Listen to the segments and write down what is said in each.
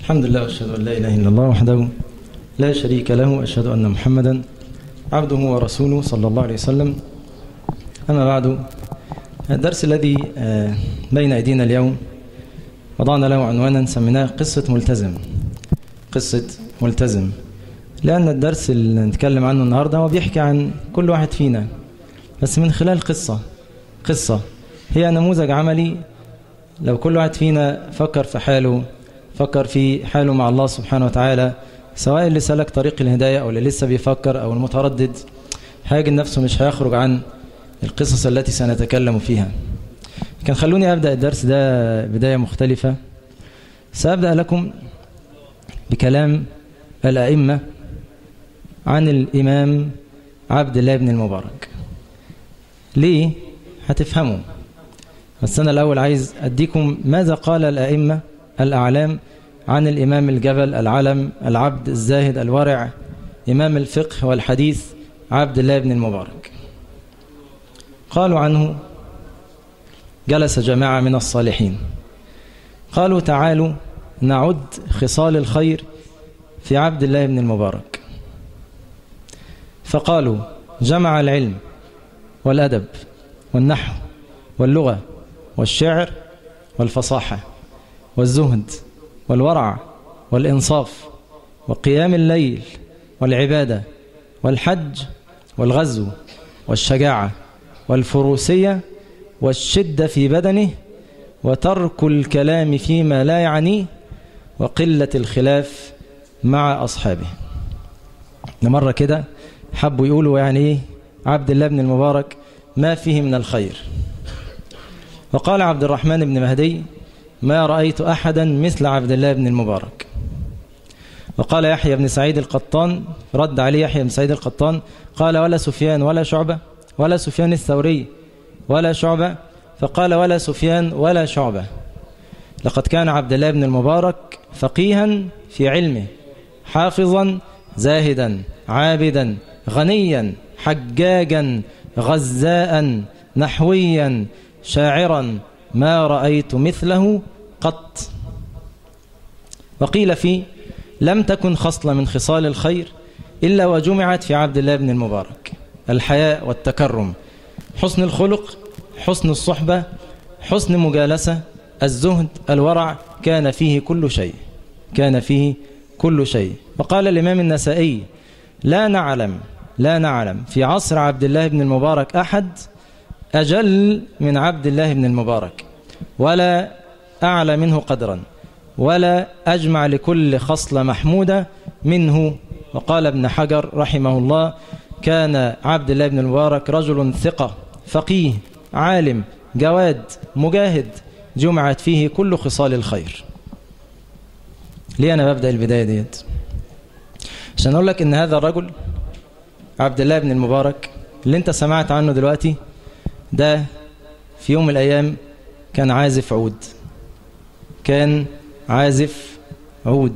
الحمد لله واشهد ان لا اله الا الله وحده لا شريك له واشهد ان محمدا عبده ورسوله صلى الله عليه وسلم اما بعد الدرس الذي بين ايدينا اليوم وضعنا له عنوانا سميناه قصه ملتزم قصه ملتزم لان الدرس اللي نتكلم عنه النهارده هو بيحكي عن كل واحد فينا بس من خلال قصه قصه هي نموذج عملي لو كل واحد فينا فكر في حاله فكر في حاله مع الله سبحانه وتعالى سواء اللي سلك طريق الهداية أو اللي لسه بيفكر أو المتردد هيجد نفسه مش هيخرج عن القصص التي سنتكلم فيها كان خلوني أبدأ الدرس ده بداية مختلفة سأبدأ لكم بكلام الأئمة عن الإمام عبد الله بن المبارك ليه؟ هتفهموا بس أنا الأول عايز أديكم ماذا قال الأئمة الأعلام عن الإمام الجبل العلم العبد الزاهد الورع إمام الفقه والحديث عبد الله بن المبارك قالوا عنه جلس جماعة من الصالحين قالوا تعالوا نعد خصال الخير في عبد الله بن المبارك فقالوا جمع العلم والأدب والنحو واللغة والشعر والفصاحة والزهد والورع والإنصاف وقيام الليل والعبادة والحج والغزو والشجاعة والفروسية والشدة في بدنه وترك الكلام فيما لا يعنيه وقلة الخلاف مع أصحابه مرة كده حبوا يقولوا يعني إيه عبد الله بن المبارك ما فيه من الخير وقال عبد الرحمن بن مهدي ما رأيت أحدا مثل عبد الله بن المبارك وقال يحيى بن سعيد القطان رد عليه يحيى بن سعيد القطان قال ولا سفيان ولا شعبة ولا سفيان الثوري ولا شعبة فقال ولا سفيان ولا شعبة لقد كان عبد الله بن المبارك فقيها في علمه حافظا زاهدا عابدا غنيا حجاجا غزاء نحويا شاعرا ما رأيت مثله قط وقيل فيه لم تكن خصلة من خصال الخير إلا وجمعت في عبد الله بن المبارك الحياء والتكرم حسن الخلق حسن الصحبة حسن مجالسة الزهد الورع كان فيه كل شيء كان فيه كل شيء وقال الإمام النسائي لا نعلم لا نعلم في عصر عبد الله بن المبارك أحد أجل من عبد الله بن المبارك ولا أعلى منه قدرا ولا أجمع لكل خصلة محمودة منه وقال ابن حجر رحمه الله كان عبد الله بن المبارك رجل ثقة فقيه عالم جواد مجاهد جمعت فيه كل خصال الخير ليه أنا ببدأ البداية ديت عشان أقول لك إن هذا الرجل عبد الله بن المبارك اللي انت سمعت عنه دلوقتي ده في يوم من الأيام كان عازف عود كان عازف عود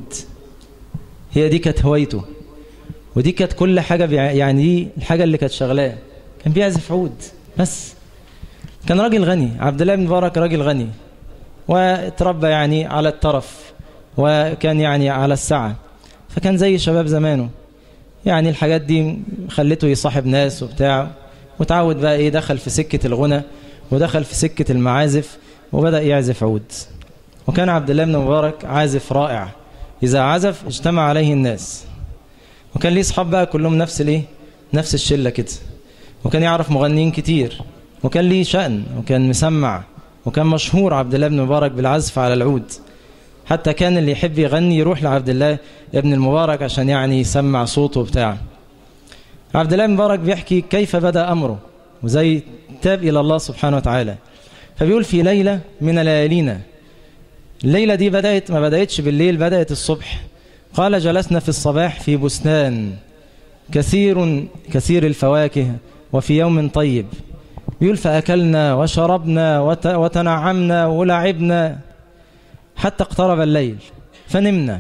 هي دي كانت هوايته ودي كانت كل حاجة يعني دي الحاجة اللي كانت شغلاه كان بيعزف عود بس كان راجل غني عبد الله بن مبارك راجل غني واتربى يعني على الترف وكان يعني على السعة فكان زي شباب زمانه يعني الحاجات دي خلته يصاحب ناس وبتاع وتعود بقى ايه دخل في سكة الغنى ودخل في سكة المعازف وبدأ يعزف عود وكان عبد الله بن مبارك عازف رائع إذا عزف اجتمع عليه الناس وكان ليه صحاب بقى كلهم نفس الايه نفس الشلة كده وكان يعرف مغنيين كتير وكان ليه شأن وكان مسمع وكان مشهور عبد الله بن مبارك بالعزف على العود حتى كان اللي يحب يغني يروح لعبد الله ابن المبارك عشان يعني يسمع صوته بتاعه عبد الله بن مبارك بيحكي كيف بدأ أمره وزي تاب إلى الله سبحانه وتعالى فبيقول في ليلة من ليالينا الليلة دي بدأت ما بدأتش بالليل بدأت الصبح قال جلسنا في الصباح في بستان كثير كثير الفواكه وفي يوم طيب بيقول فأكلنا وشربنا وتنعمنا ولعبنا حتى اقترب الليل فنمنا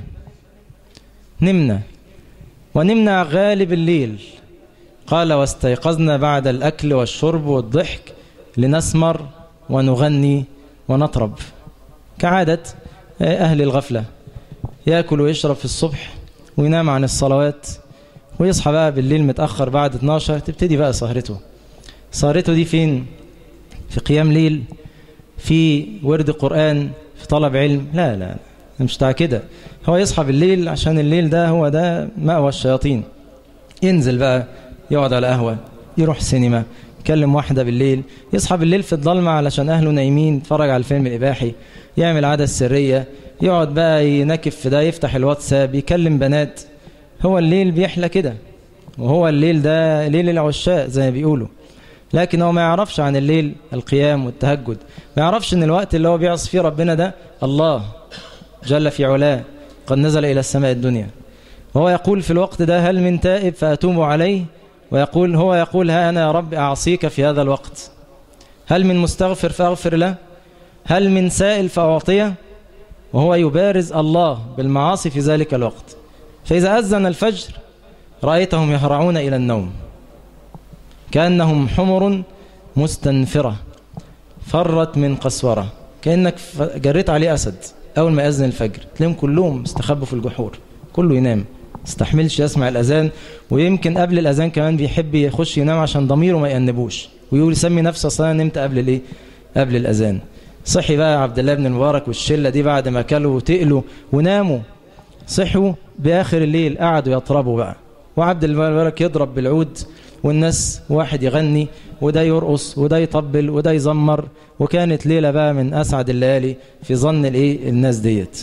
نمنا ونمنا غالب الليل قال واستيقظنا بعد الأكل والشرب والضحك لنسمر ونغني ونطرب كعادة أهل الغفلة يأكل ويشرب في الصبح وينام عن الصلوات ويصحى بقى بالليل متأخر بعد 12 تبتدي بقى سهرته سهرته دي فين في قيام ليل في ورد قرآن في طلب علم لا لا مش بتاع كده هو يصحى بالليل عشان الليل ده هو ده مأوى الشياطين ينزل بقى يقعد على قهوة يروح سينما يكلم واحدة بالليل يصحى بالليل في الضلمة علشان أهله نايمين يتفرج على الفيلم الإباحي يعمل عادة سرية يقعد بقى ينكف في ده يفتح الواتساب يكلم بنات هو الليل بيحلى كده وهو الليل ده ليل العشاء زي ما بيقولوا لكن هو ما يعرفش عن الليل القيام والتهجد ما يعرفش ان الوقت اللي هو بيعصي فيه ربنا ده الله جل في علاه قد نزل إلى السماء الدنيا وهو يقول في الوقت ده هل من تائب فأتوب عليه ويقول هو يقول ها أنا يا رب أعصيك في هذا الوقت هل من مستغفر فأغفر له هل من سائل فأعطيه وهو يبارز الله بالمعاصي في ذلك الوقت فإذا أذن الفجر رأيتهم يهرعون إلى النوم كأنهم حمر مستنفرة فرت من قسورة كأنك جريت عليه أسد أول ما يأذن الفجر تلاقيهم كلهم استخبوا في الجحور كله ينام استحملش يسمع الأذان ويمكن قبل الأذان كمان بيحب يخش ينام عشان ضميره ما يأنبوش ويقول يسمي نفسه أصلا نمت قبل الإيه قبل الأذان صحي بقى عبد الله بن المبارك والشلة دي بعد ما كلوا وتقلوا وناموا صحوا بآخر الليل قعدوا يطربوا بقى وعبد الله المبارك يضرب بالعود والناس واحد يغني وده يرقص وده يطبل وده يزمر وكانت ليلة بقى من أسعد الليالي في ظن الايه الناس ديت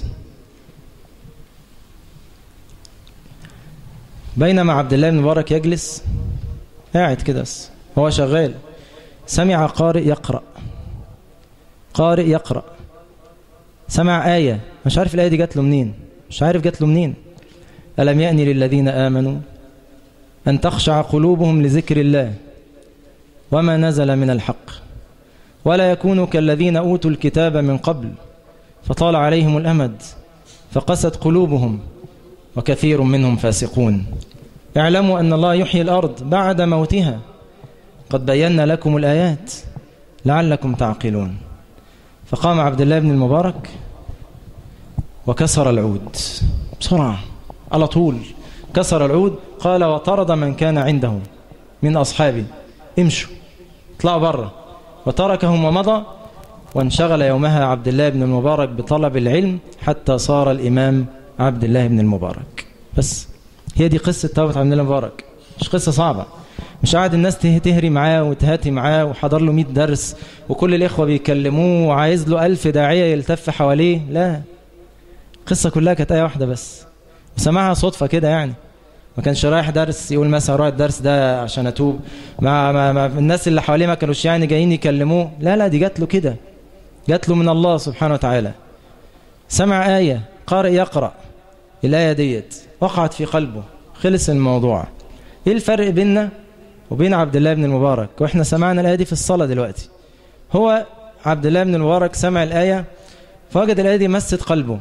بينما عبد الله بن مبارك يجلس قاعد كده هو شغال سمع قارئ يقرأ قارئ يقرأ سمع آية مش عارف الآية دي جات له منين مش عارف جات له منين ألم يأني للذين آمنوا أن تخشع قلوبهم لذكر الله وما نزل من الحق ولا يكونوا كالذين أوتوا الكتاب من قبل فطال عليهم الأمد فقست قلوبهم وكثير منهم فاسقون اعلموا أن الله يحيي الأرض بعد موتها قد بينا لكم الآيات لعلكم تعقلون فقام عبد الله بن المبارك وكسر العود بسرعة على طول كسر العود قال وطرد من كان عنده من أصحابه امشوا اطلعوا برا وتركهم ومضى وانشغل يومها عبد الله بن المبارك بطلب العلم حتى صار الإمام عبد الله بن المبارك بس هي دي قصة توبة عبد الله المبارك مش قصة صعبة مش قاعد الناس تهري معاه وتهاتي معاه وحضر له 100 درس وكل الإخوة بيكلموه وعايز له ألف داعية يلتف حواليه لا القصة كلها كانت آية واحدة بس وسمعها صدفة كده يعني ما كانش رايح درس يقول مثلا رايح الدرس ده عشان اتوب ما, ما, ما الناس اللي حواليه ما كانوش يعني جايين يكلموه لا لا دي جات له كده جات له من الله سبحانه وتعالى سمع آية قارئ يقرأ الآية ديت وقعت في قلبه خلص الموضوع ايه الفرق بيننا وبين عبد الله بن المبارك واحنا سمعنا الآية دي في الصلاة دلوقتي هو عبد الله بن المبارك سمع الآية فوجد الآية دي مست قلبه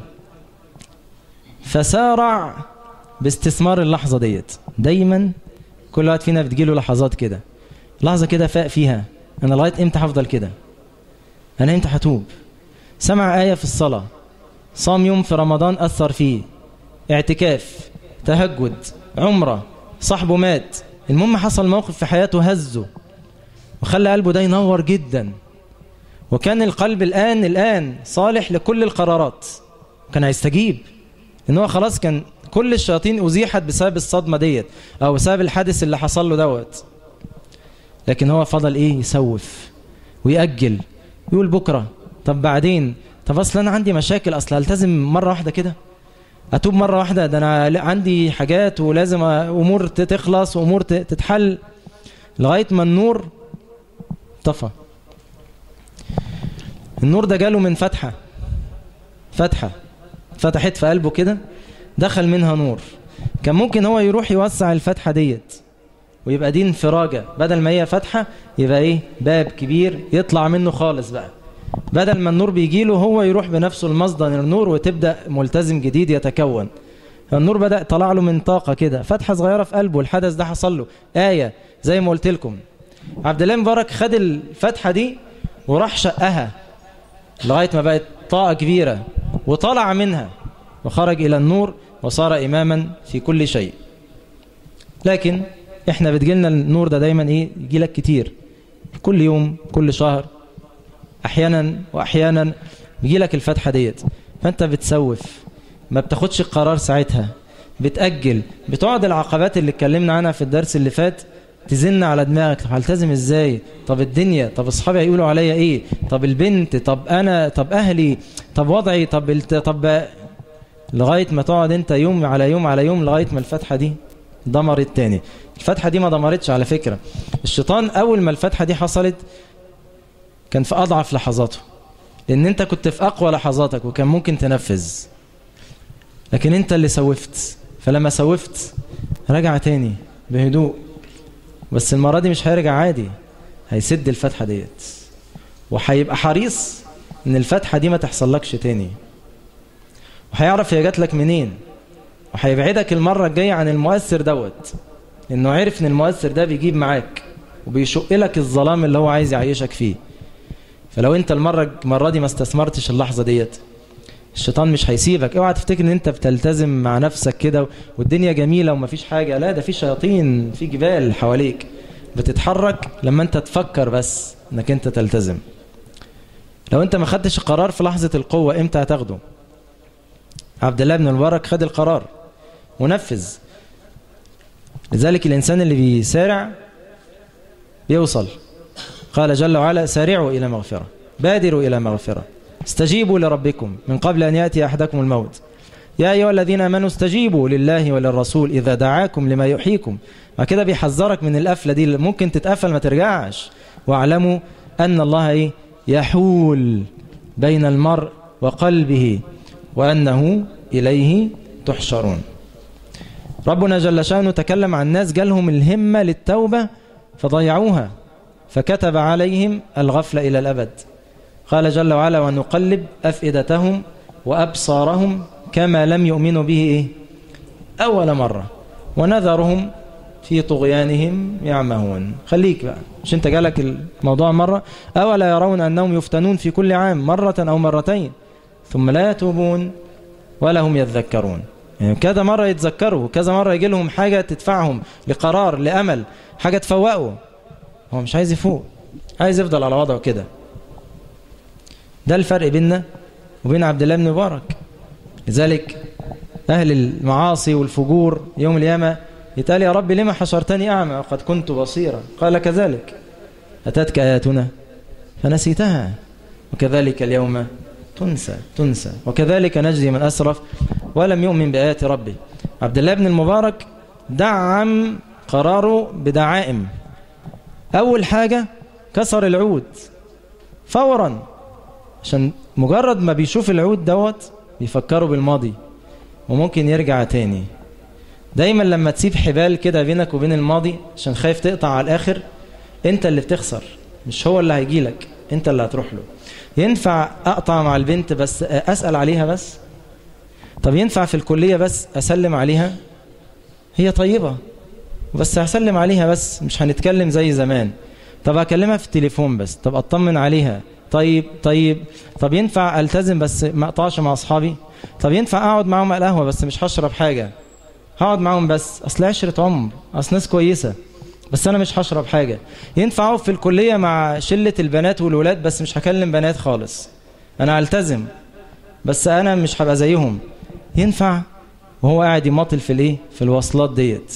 فسارع باستثمار اللحظة ديت دايما كل واحد فينا بتجيله لحظات كده لحظة كده فاق فيها أنا لغاية إمتى هفضل كده أنا إمتى هتوب سمع آية في الصلاة صام يوم في رمضان أثر فيه اعتكاف تهجد عمرة صاحبه مات المهم حصل موقف في حياته هزه وخلى قلبه ده ينور جدا وكان القلب الآن الآن صالح لكل القرارات كان هيستجيب ان هو خلاص كان كل الشياطين أزيحت بسبب الصدمة ديت أو بسبب الحادث اللي حصل له دوت لكن هو فضل إيه يسوف ويأجل يقول بكرة طب بعدين طب أصل أنا عندي مشاكل أصل هلتزم مرة واحدة كده أتوب مرة واحدة ده أنا عندي حاجات ولازم أمور تخلص وأمور تتحل لغاية ما النور طفى النور ده جاله من فتحة فتحة فتحت في قلبه كده دخل منها نور كان ممكن هو يروح يوسع الفتحة ديت ويبقى دي انفراجة بدل ما هي فتحة يبقى ايه باب كبير يطلع منه خالص بقى بدل ما النور بيجيله هو يروح بنفسه المصدر النور وتبدأ ملتزم جديد يتكون النور بدأ طلع له من طاقة كده فتحة صغيرة في قلبه الحدث ده حصل له آية زي ما قلت لكم عبد الله مبارك خد الفتحة دي وراح شقها لغاية ما بقت طاقة كبيرة وطلع منها وخرج إلى النور وصار إماما في كل شيء لكن احنا بتجيلنا النور ده دايما ايه يجيلك كتير كل يوم كل شهر احيانا واحيانا بيجيلك الفتحة ديت فانت بتسوف ما بتاخدش القرار ساعتها بتأجل بتقعد العقبات اللي اتكلمنا عنها في الدرس اللي فات تزن على دماغك طب هلتزم ازاي طب الدنيا طب اصحابي هيقولوا عليا ايه طب البنت طب انا طب اهلي طب وضعي طب الت... طب لغايه ما تقعد انت يوم على يوم على يوم لغايه ما الفتحه دي دمرت تاني الفتحه دي ما دمرتش على فكره الشيطان اول ما الفتحه دي حصلت كان في اضعف لحظاته لان انت كنت في اقوى لحظاتك وكان ممكن تنفذ لكن انت اللي سوفت فلما سوفت رجع تاني بهدوء بس المرة دي مش هيرجع عادي هيسد الفتحة ديت وهيبقى حريص ان الفتحة دي ما تحصلكش تاني وهيعرف هي جات لك منين وهيبعدك المرة الجاية عن المؤثر دوت لانه عرف ان المؤثر ده بيجيب معاك وبيشق لك الظلام اللي هو عايز يعيشك فيه فلو انت المرة المرة دي ما استثمرتش اللحظة ديت الشيطان مش هيسيبك اوعى تفتكر ان انت بتلتزم مع نفسك كده والدنيا جميلة ومفيش حاجة لا ده في شياطين في جبال حواليك بتتحرك لما انت تفكر بس انك انت تلتزم لو انت ما خدتش القرار في لحظة القوة امتى هتاخده عبد الله بن المبارك خد القرار ونفذ لذلك الانسان اللي بيسارع بيوصل قال جل وعلا سارعوا الى مغفرة بادروا الى مغفرة استجيبوا لربكم من قبل أن يأتي أحدكم الموت يا أيها الذين آمنوا استجيبوا لله وللرسول إذا دعاكم لما يحييكم وكده بيحذرك من القفلة دي ممكن تتقفل ما ترجعش واعلموا أن الله إيه يحول بين المرء وقلبه وأنه إليه تحشرون ربنا جل شأنه تكلم عن ناس جالهم الهمة للتوبة فضيعوها فكتب عليهم الغفلة إلى الأبد قال جل وعلا ونقلب أفئدتهم وأبصارهم كما لم يؤمنوا به إيه؟ أول مرة ونذرهم في طغيانهم يعمهون خليك بقى مش انت جالك الموضوع مرة أولا يرون أنهم يفتنون في كل عام مرة أو مرتين ثم لا يتوبون ولا هم يتذكرون يعني كذا مرة يتذكروا وكذا مرة يجي لهم حاجة تدفعهم لقرار لأمل حاجة تفوقه هو مش عايز يفوق عايز يفضل على وضعه كده ده الفرق بيننا وبين عبد الله بن مبارك لذلك أهل المعاصي والفجور يوم القيامة يتقال يا رب لما حشرتني أعمى وقد كنت بصيرا قال كذلك أتتك آياتنا فنسيتها وكذلك اليوم تنسى تنسى وكذلك نجزي من أسرف ولم يؤمن بآيات ربه عبد الله بن المبارك دعم قراره بدعائم أول حاجة كسر العود فورا عشان مجرد ما بيشوف العود دوت بيفكروا بالماضي وممكن يرجع تاني دايما لما تسيب حبال كده بينك وبين الماضي عشان خايف تقطع على الآخر انت اللي بتخسر مش هو اللي هيجيلك انت اللي هتروح له ينفع اقطع مع البنت بس اسأل عليها بس طب ينفع في الكلية بس اسلم عليها هي طيبة بس هسلم عليها بس مش هنتكلم زي زمان طب اكلمها في التليفون بس طب اطمن عليها طيب طيب طب ينفع التزم بس ما اقطعش مع اصحابي طب ينفع اقعد معاهم على القهوه بس مش هشرب حاجه هقعد معاهم بس اصل عشره عمر اصل ناس كويسه بس انا مش هشرب حاجه ينفع اقف في الكليه مع شله البنات والولاد بس مش هكلم بنات خالص انا التزم بس انا مش هبقى زيهم ينفع وهو قاعد يماطل في الايه في الوصلات ديت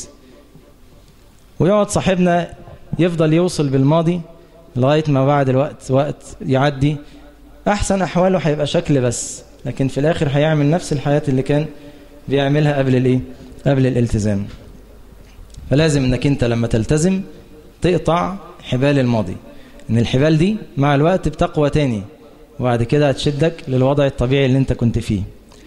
ويقعد صاحبنا يفضل يوصل بالماضي لغاية ما بعد الوقت وقت يعدي أحسن أحواله هيبقى شكل بس لكن في الآخر هيعمل نفس الحياة اللي كان بيعملها قبل الإيه؟ قبل الالتزام فلازم انك انت لما تلتزم تقطع حبال الماضي ان الحبال دي مع الوقت بتقوى تاني وبعد كده هتشدك للوضع الطبيعي اللي انت كنت فيه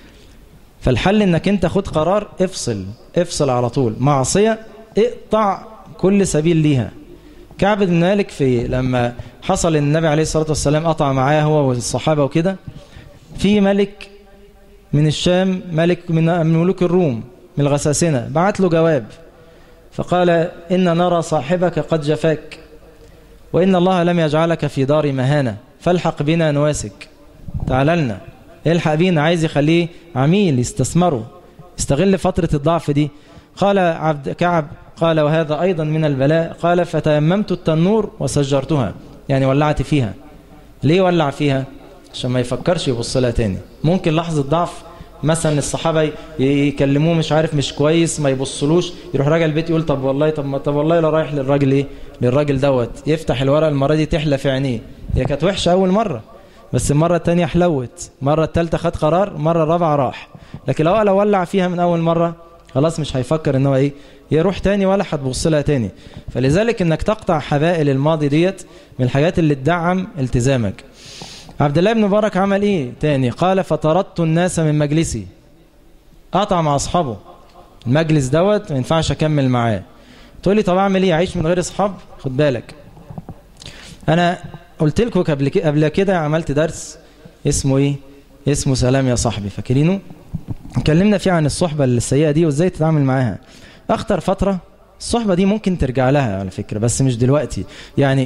فالحل انك انت خد قرار افصل افصل على طول معصية اقطع كل سبيل ليها كعب بن مالك في لما حصل النبي عليه الصلاة والسلام قطع معاه هو والصحابة وكده في ملك من الشام ملك من ملوك الروم من الغساسنة بعت له جواب فقال إن نرى صاحبك قد جفاك وإن الله لم يجعلك في دار مهانة فالحق بنا نواسك تعال لنا الحق بينا عايز يخليه عميل يستثمره يستغل فترة الضعف دي قال عبد كعب قال وهذا أيضا من البلاء قال فتيممت التنور وسجرتها يعني ولعت فيها ليه ولع فيها عشان ما يفكرش يبص لها تاني ممكن لحظة ضعف مثلا الصحابة يكلموه مش عارف مش كويس ما يبصلوش يروح راجع البيت يقول طب والله طب ما طب والله لا رايح للراجل ايه للراجل دوت يفتح الورقة المرة دي تحلى في عينيه هي كانت وحشة أول مرة بس المرة التانية حلوت مرة التالتة خد قرار مرة الرابعة راح لكن لو لو ولع فيها من أول مرة خلاص مش هيفكر ان هو ايه يروح تاني ولا هتبص لها تاني فلذلك انك تقطع حبائل الماضي ديت من الحاجات اللي تدعم التزامك عبد الله بن مبارك عمل ايه تاني قال فطردت الناس من مجلسي قطع مع اصحابه المجلس دوت ما ينفعش اكمل معاه تقول لي طب اعمل ايه اعيش من غير اصحاب خد بالك انا قلت لكم قبل كده قبل كده عملت درس اسمه ايه اسمه سلام يا صاحبي فاكرينه اتكلمنا فيه عن الصحبه السيئه دي وازاي تتعامل معاها اخطر فتره الصحبه دي ممكن ترجع لها على فكره بس مش دلوقتي يعني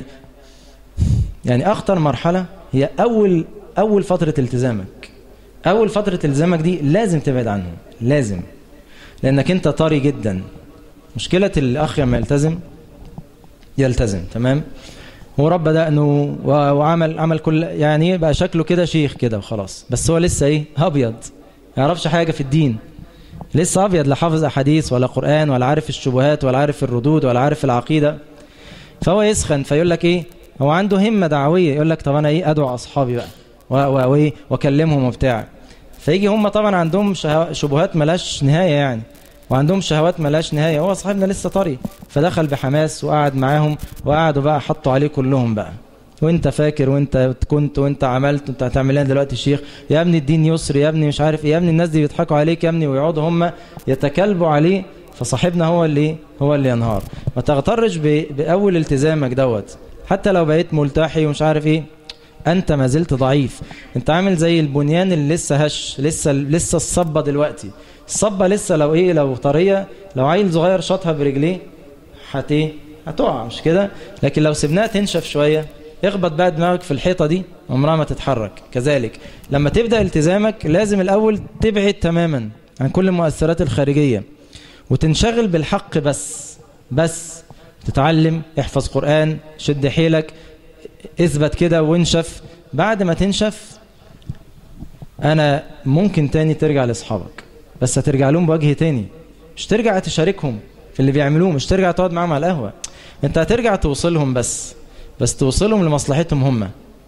يعني اخطر مرحله هي اول اول فتره التزامك اول فتره التزامك دي لازم تبعد عنهم لازم لانك انت طري جدا مشكله الاخ لما يلتزم يلتزم تمام هو رب دقنه وعمل عمل كل يعني بقى شكله كده شيخ كده وخلاص بس هو لسه ايه ابيض ما يعرفش حاجه في الدين لسه ابيض لا حافظ احاديث ولا قران ولا عارف الشبهات ولا عارف الردود ولا عارف العقيده فهو يسخن فيقول لك ايه هو عنده همه دعويه يقول لك طب انا ايه ادعو اصحابي بقى وايه واكلمهم وبتاع فيجي هم طبعا عندهم شبهات ملاش نهايه يعني وعندهم شهوات ملاش نهايه هو صاحبنا لسه طري فدخل بحماس وقعد معاهم وقعدوا بقى حطوا عليه كلهم بقى وانت فاكر وانت كنت وانت عملت وانت هتعمل لنا دلوقتي شيخ يا ابني الدين يسر يا ابني مش عارف ايه يا ابني الناس دي بيضحكوا عليك يا ابني ويقعدوا هم يتكلبوا عليه فصاحبنا هو اللي هو اللي ينهار ما تغترش باول التزامك دوت حتى لو بقيت ملتحي ومش عارف ايه انت ما زلت ضعيف انت عامل زي البنيان اللي لسه هش لسه لسه الصبه دلوقتي الصبه لسه لو ايه لو طريه لو عيل صغير شاطها برجليه هت ايه هتقع مش كده لكن لو سيبناها تنشف شويه اخبط بقى دماغك في الحيطه دي عمرها ما تتحرك كذلك لما تبدا التزامك لازم الاول تبعد تماما عن كل المؤثرات الخارجيه وتنشغل بالحق بس بس تتعلم احفظ قرآن شد حيلك اثبت كده وانشف بعد ما تنشف انا ممكن تاني ترجع لاصحابك بس هترجع لهم بوجه تاني مش ترجع تشاركهم في اللي بيعملوه مش ترجع تقعد معاهم على القهوة انت هترجع توصلهم بس بس توصلهم لمصلحتهم هم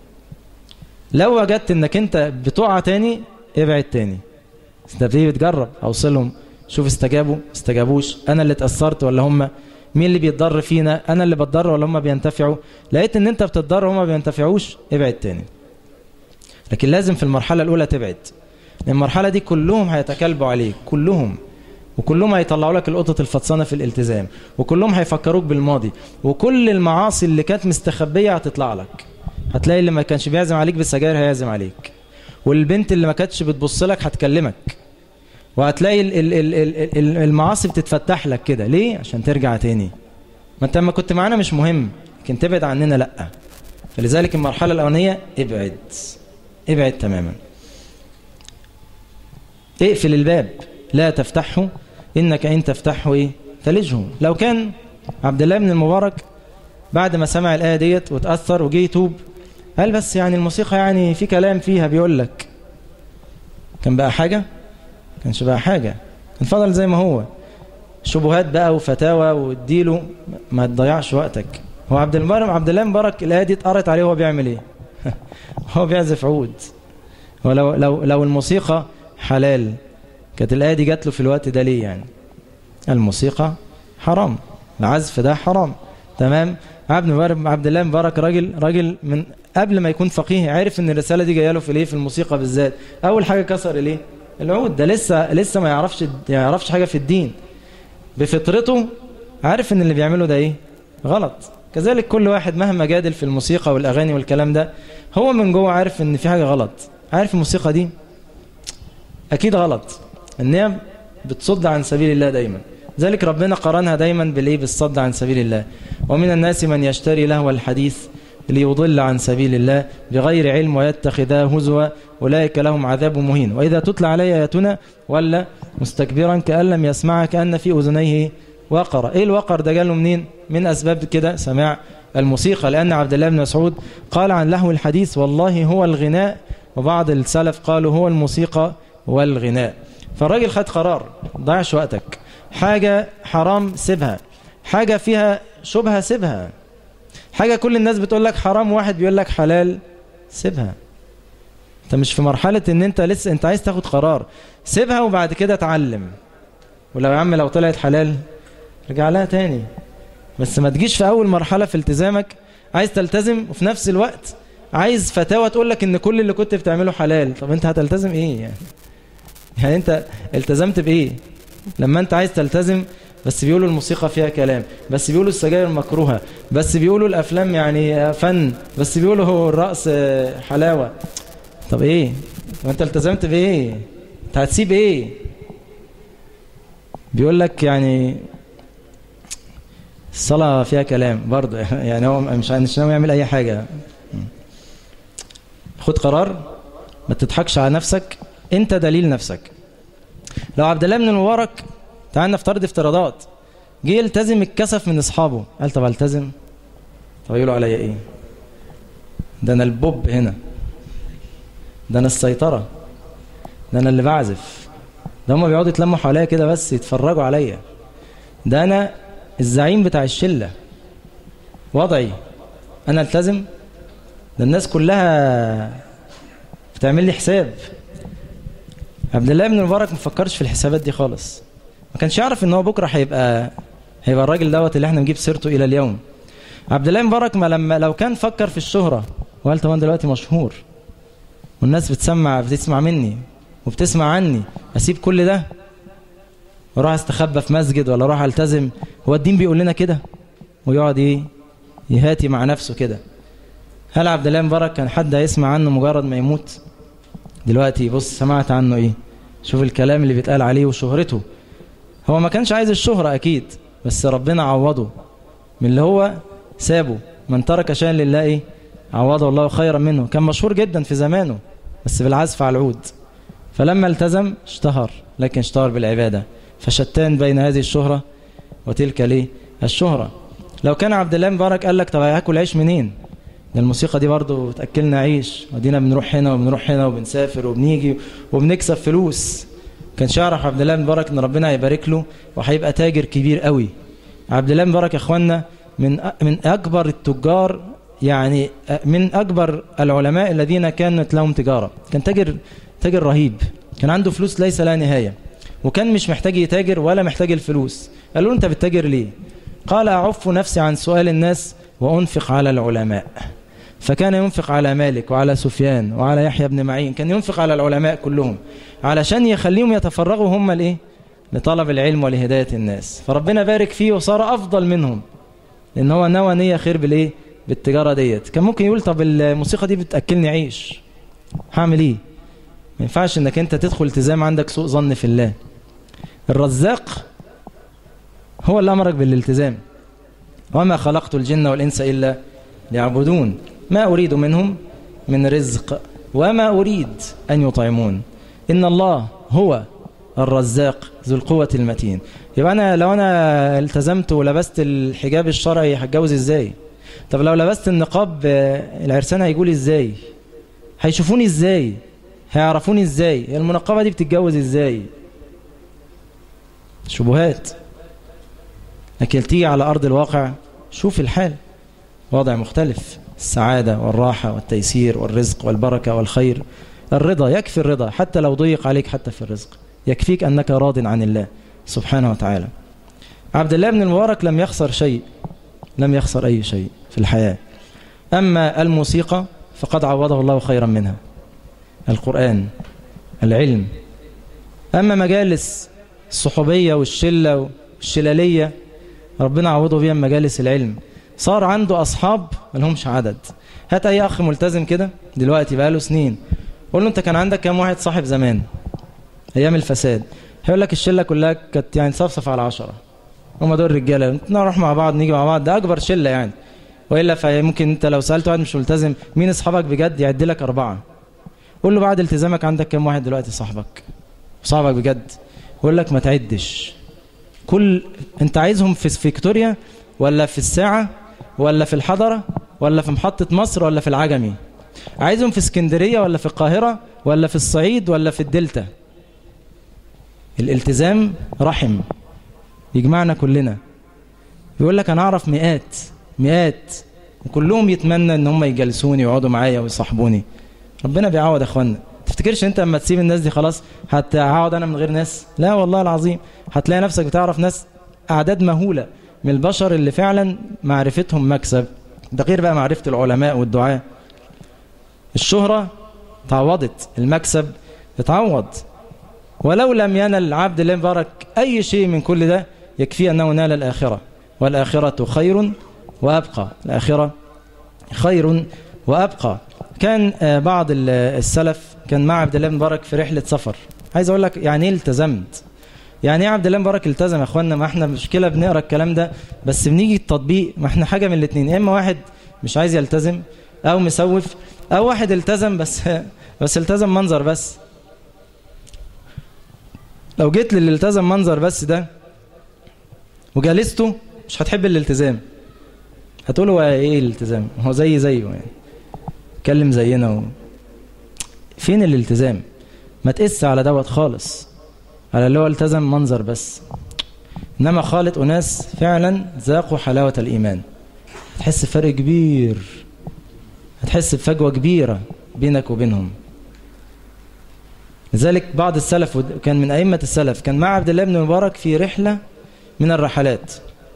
لو وجدت انك انت بتقع تاني ابعد تاني انت بتيجي بتجرب اوصلهم شوف استجابوا استجابوش انا اللي اتأثرت ولا هم مين اللي بيتضر فينا انا اللي بتضر ولا هم بينتفعوا لقيت ان انت بتتضر وهم ما بينتفعوش ابعد تاني لكن لازم في المرحلة الاولى تبعد المرحلة دي كلهم هيتكلبوا عليك كلهم وكلهم هيطلعوا لك القطط الفطسانة في الالتزام وكلهم هيفكروك بالماضي وكل المعاصي اللي كانت مستخبية هتطلع لك هتلاقي اللي ما كانش بيعزم عليك بالسجاير هيعزم عليك والبنت اللي ما كانتش بتبص لك هتكلمك وهتلاقي ال ال ال ال المعاصي بتتفتح لك كده ليه عشان ترجع تاني ما انت لما كنت معانا مش مهم لكن تبعد عننا لا فلذلك المرحلة الأولانية ابعد ابعد تماما اقفل الباب لا تفتحه إنك إن تفتحه إيه تلجه لو كان عبد الله بن المبارك بعد ما سمع الآية ديت وتأثر وجي يتوب قال بس يعني الموسيقى يعني في كلام فيها بيقول لك كان بقى حاجة كانش بقى حاجة كان فضل زي ما هو شبهات بقى وفتاوى واديله ما تضيعش وقتك هو عبد المبارك عبد الله مبارك الآية دي اتقرت عليه وهو بيعمل ايه هو بيعزف عود ولو لو لو الموسيقى حلال كانت الآية دي جات له في الوقت ده ليه يعني الموسيقى حرام العزف ده حرام تمام عبد مبارك عبد الله مبارك راجل راجل من قبل ما يكون فقيه عارف ان الرساله دي جايه له في الايه في الموسيقى بالذات اول حاجه كسر الايه العود ده لسه لسه ما يعرفش ما يعرفش حاجه في الدين بفطرته عارف ان اللي بيعمله ده ايه غلط كذلك كل واحد مهما جادل في الموسيقى والاغاني والكلام ده هو من جوه عارف ان في حاجه غلط عارف الموسيقى دي اكيد غلط ان هي بتصد عن سبيل الله دايما ذلك ربنا قرنها دايما بالايه بالصد عن سبيل الله ومن الناس من يشتري لهو الحديث ليضل عن سبيل الله بغير علم ويتخذها هزوا أولئك لهم عذاب مهين وإذا تتلى علي آياتنا ولا مستكبرا كأن لم يسمع كأن في أذنيه وقر إيه الوقر ده جاله منين من أسباب كده سماع الموسيقى لأن عبد الله بن مسعود قال عن لهو الحديث والله هو الغناء وبعض السلف قالوا هو الموسيقى والغناء فالراجل خد قرار ضيعش وقتك حاجة حرام سيبها حاجة فيها شبهة سيبها حاجة كل الناس بتقول لك حرام واحد بيقول لك حلال سيبها انت مش في مرحلة ان انت لسه انت عايز تاخد قرار سيبها وبعد كده اتعلم ولو يا عم لو طلعت حلال رجع لها تاني بس ما تجيش في اول مرحلة في التزامك عايز تلتزم وفي نفس الوقت عايز فتاوى تقول لك ان كل اللي كنت بتعمله حلال طب انت هتلتزم ايه يعني يعني انت التزمت بايه لما انت عايز تلتزم بس بيقولوا الموسيقى فيها كلام بس بيقولوا السجاير مكروهة بس بيقولوا الافلام يعني فن بس بيقولوا الرقص حلاوة طب ايه طب انت التزمت بايه انت هتسيب ايه بيقول لك يعني الصلاة فيها كلام برضه يعني هو مش مش ناوي يعمل اي حاجة خد قرار ما تضحكش على نفسك انت دليل نفسك لو عبد الله بن المبارك تعال نفترض افتراضات جه يلتزم الكسف من اصحابه قال طب التزم طب يقولوا عليا ايه ده انا البوب هنا ده انا السيطرة ده انا اللي بعزف ده هم بيقعدوا يتلموا حواليا كده بس يتفرجوا عليا ده انا الزعيم بتاع الشلة وضعي انا التزم ده الناس كلها بتعمل لي حساب عبد الله بن المبارك ما فكرش في الحسابات دي خالص ما كانش يعرف ان هو بكره هيبقى هيبقى الراجل دوت اللي احنا نجيب سيرته الى اليوم عبد الله بن مبارك ما لما لو كان فكر في الشهرة وقال طب انا دلوقتي مشهور والناس بتسمع بتسمع مني وبتسمع عني اسيب كل ده واروح استخبى في مسجد ولا اروح التزم هو الدين بيقول لنا كده ويقعد ايه يهاتي مع نفسه كده هل عبد الله مبارك كان حد هيسمع عنه مجرد ما يموت دلوقتي بص سمعت عنه ايه شوف الكلام اللي بيتقال عليه وشهرته هو ما كانش عايز الشهرة اكيد بس ربنا عوضه من اللي هو سابه من ترك شيئا لله ايه عوضه الله خيرا منه كان مشهور جدا في زمانه بس بالعزف على العود فلما التزم اشتهر لكن اشتهر بالعبادة فشتان بين هذه الشهرة وتلك ليه الشهرة لو كان عبد الله مبارك قال لك طب هاكل عيش منين ده الموسيقى دي برضو بتأكلنا عيش ودينا بنروح هنا وبنروح هنا وبنسافر وبنيجي وبنكسب فلوس كان يعرف عبد الله مبارك ان ربنا هيبارك له وهيبقى تاجر كبير قوي عبد الله مبارك يا اخوانا من من اكبر التجار يعني من اكبر العلماء الذين كانت لهم تجاره كان تاجر تاجر رهيب كان عنده فلوس ليس لها نهايه وكان مش محتاج يتاجر ولا محتاج الفلوس قالوا له انت بتتاجر ليه قال اعف نفسي عن سؤال الناس وانفق على العلماء فكان ينفق على مالك وعلى سفيان وعلى يحيى بن معين كان ينفق على العلماء كلهم علشان يخليهم يتفرغوا هم لايه لطلب العلم ولهدايه الناس فربنا بارك فيه وصار افضل منهم لان هو نوى نيه خير بالايه بالتجاره ديت كان ممكن يقول طب الموسيقى دي بتاكلني عيش هعمل ايه ما ينفعش انك انت تدخل التزام عندك سوء ظن في الله الرزاق هو اللي امرك بالالتزام وما خلقت الجن والانس الا ليعبدون ما أريد منهم من رزق وما أريد أن يطعمون إن الله هو الرزاق ذو القوة المتين يبقى أنا لو أنا التزمت ولبست الحجاب الشرعي هتجوز إزاي طب لو لبست النقاب العرسان هيقول إزاي هيشوفوني إزاي هيعرفوني إزاي المنقبة دي بتتجوز إزاي شبهات لكن تيجي على أرض الواقع شوف الحال وضع مختلف السعادة والراحة والتيسير والرزق والبركة والخير الرضا يكفي الرضا حتى لو ضيق عليك حتى في الرزق يكفيك أنك راض عن الله سبحانه وتعالى عبد الله بن المبارك لم يخسر شيء لم يخسر أي شيء في الحياة أما الموسيقى فقد عوضه الله خيرا منها القرآن العلم أما مجالس الصحوبية والشلة والشلالية ربنا عوضه بها مجالس العلم صار عنده أصحاب ما لهمش عدد هات أي أخ ملتزم كده دلوقتي بقى له سنين قول له أنت كان عندك كام واحد صاحب زمان أيام الفساد هيقول لك الشلة كلها كانت يعني صفصف على عشرة هم دول الرجالة نروح مع بعض نيجي مع بعض ده أكبر شلة يعني وإلا فممكن أنت لو سألت واحد مش ملتزم مين أصحابك بجد يعد لك أربعة قول له بعد التزامك عندك كم واحد دلوقتي صاحبك صاحبك بجد يقول لك ما تعدش كل أنت عايزهم في فيكتوريا ولا في الساعة ولا في الحضرة ولا في محطة مصر ولا في العجمي عايزهم في اسكندرية ولا في القاهرة ولا في الصعيد ولا في الدلتا الالتزام رحم يجمعنا كلنا يقول لك انا اعرف مئات مئات وكلهم يتمنى ان هم يجلسوني ويقعدوا معايا ويصاحبوني ربنا بيعوض يا اخوانا تفتكرش انت لما تسيب الناس دي خلاص هتقعد انا من غير ناس لا والله العظيم هتلاقي نفسك بتعرف ناس اعداد مهوله من البشر اللي فعلا معرفتهم مكسب ده غير بقى معرفه العلماء والدعاء الشهره تعوضت المكسب اتعوض ولو لم ينل العبد الله مبارك أي شيء من كل ده يكفي أنه نال الآخرة والآخرة خير وأبقى الآخرة خير وأبقى كان بعض السلف كان مع عبد الله مبارك في رحلة سفر عايز أقول لك يعني إيه التزمت يعني ايه عبد الله مبارك التزم يا اخوانا ما احنا مشكله بنقرا الكلام ده بس بنيجي التطبيق ما احنا حاجه من الاثنين اما واحد مش عايز يلتزم او مسوف او واحد التزم بس بس التزم منظر بس لو جيت للي التزم منظر بس ده وجالسته مش هتحب الالتزام هتقول هو ايه الالتزام هو زي زيه يعني اتكلم زينا و... فين الالتزام ما تقس على دوت خالص على اللي هو التزم منظر بس انما خالط اناس فعلا ذاقوا حلاوه الايمان هتحس بفرق كبير هتحس بفجوه كبيره بينك وبينهم لذلك بعض السلف وكان من أئمة السلف كان مع عبد الله بن مبارك في رحلة من الرحلات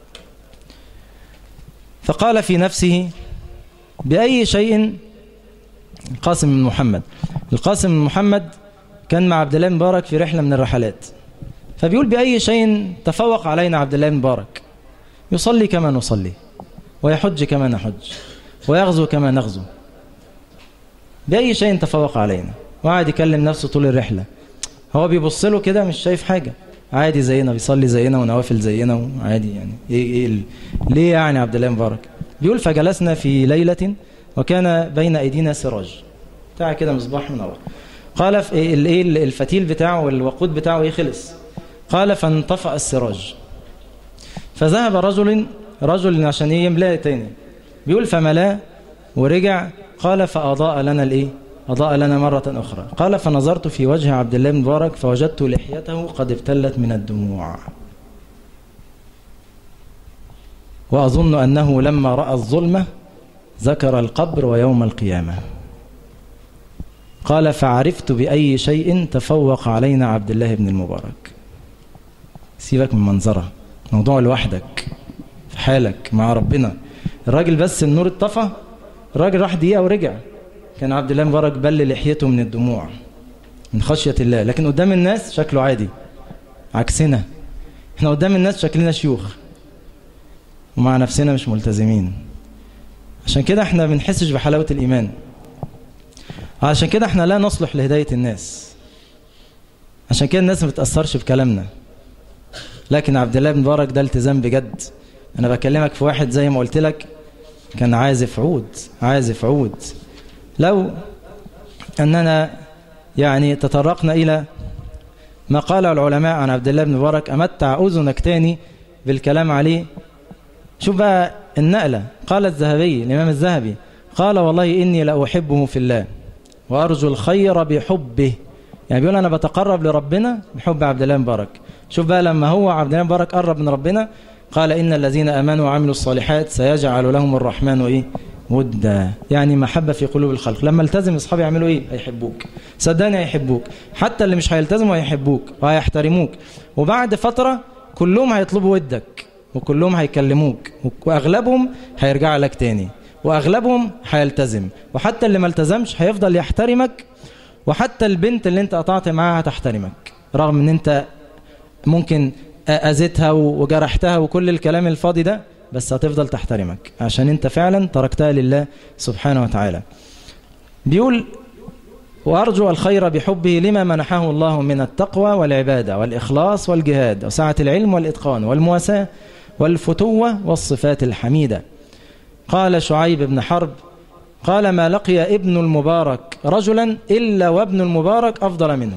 فقال في نفسه بأي شيء القاسم بن محمد القاسم بن محمد كان مع عبد الله بن مبارك في رحلة من الرحلات فبيقول بأي شيء تفوق علينا عبد الله بن مبارك يصلي كما نصلي ويحج كما نحج ويغزو كما نغزو بأي شيء تفوق علينا وقعد يكلم نفسه طول الرحلة هو بيبص له كده مش شايف حاجة عادي زينا بيصلي زينا ونوافل زينا وعادي يعني ايه ايه ال... ليه يعني عبد الله مبارك بيقول فجلسنا في ليلة وكان بين ايدينا سراج بتاع كده مصباح منور قال في ايه الايه الفتيل بتاعه والوقود بتاعه ايه خلص قال فانطفأ السراج فذهب رجل رجل عشان ايه يملاه تاني بيقول فملاه ورجع قال فأضاء لنا الايه أضاء لنا مرة أخرى قال فنظرت في وجه عبد الله بن مبارك فوجدت لحيته قد ابتلت من الدموع وأظن أنه لما رأى الظلمة ذكر القبر ويوم القيامة قال فعرفت بأي شيء تفوق علينا عبد الله بن المبارك سيبك من منظره موضوع لوحدك في حالك مع ربنا الراجل بس النور اتطفى الراجل راح دقيقة ورجع كان عبد الله مبارك بل لحيته من الدموع من خشية الله لكن قدام الناس شكله عادي عكسنا احنا قدام الناس شكلنا شيوخ ومع نفسنا مش ملتزمين عشان كده احنا بنحسش بحلاوة الإيمان عشان كده احنا لا نصلح لهداية الناس عشان كده الناس ما بتأثرش بكلامنا لكن عبد الله بن مبارك ده التزام بجد انا بكلمك في واحد زي ما قلت لك كان عازف عود عازف عود لو أننا يعني تطرقنا إلى ما قال العلماء عن عبد الله بن مبارك أمتع أذنك تاني بالكلام عليه شوف بقى النقلة قال الذهبي الإمام الذهبي قال والله إني لأحبه في الله وأرجو الخير بحبه يعني بيقول أنا بتقرب لربنا بحب عبد الله مبارك شوف بقى لما هو عبد الله مبارك قرب من ربنا قال إن الذين أمنوا وعملوا الصالحات سيجعل لهم الرحمن إيه ودا يعني محبة في قلوب الخلق لما التزم اصحابي يعملوا ايه هيحبوك صدقني هيحبوك حتى اللي مش هيلتزموا هيحبوك وهيحترموك وبعد فترة كلهم هيطلبوا ودك وكلهم هيكلموك واغلبهم هيرجع لك تاني واغلبهم هيلتزم وحتى اللي ما التزمش هيفضل يحترمك وحتى البنت اللي انت قطعت معاها هتحترمك رغم ان انت ممكن اذيتها وجرحتها وكل الكلام الفاضي ده بس هتفضل تحترمك عشان انت فعلا تركتها لله سبحانه وتعالى بيقول وأرجو الخير بحبه لما منحه الله من التقوى والعبادة والإخلاص والجهاد وسعة العلم والإتقان والمواساة والفتوة والصفات الحميدة قال شعيب بن حرب قال ما لقي ابن المبارك رجلا إلا وابن المبارك أفضل منه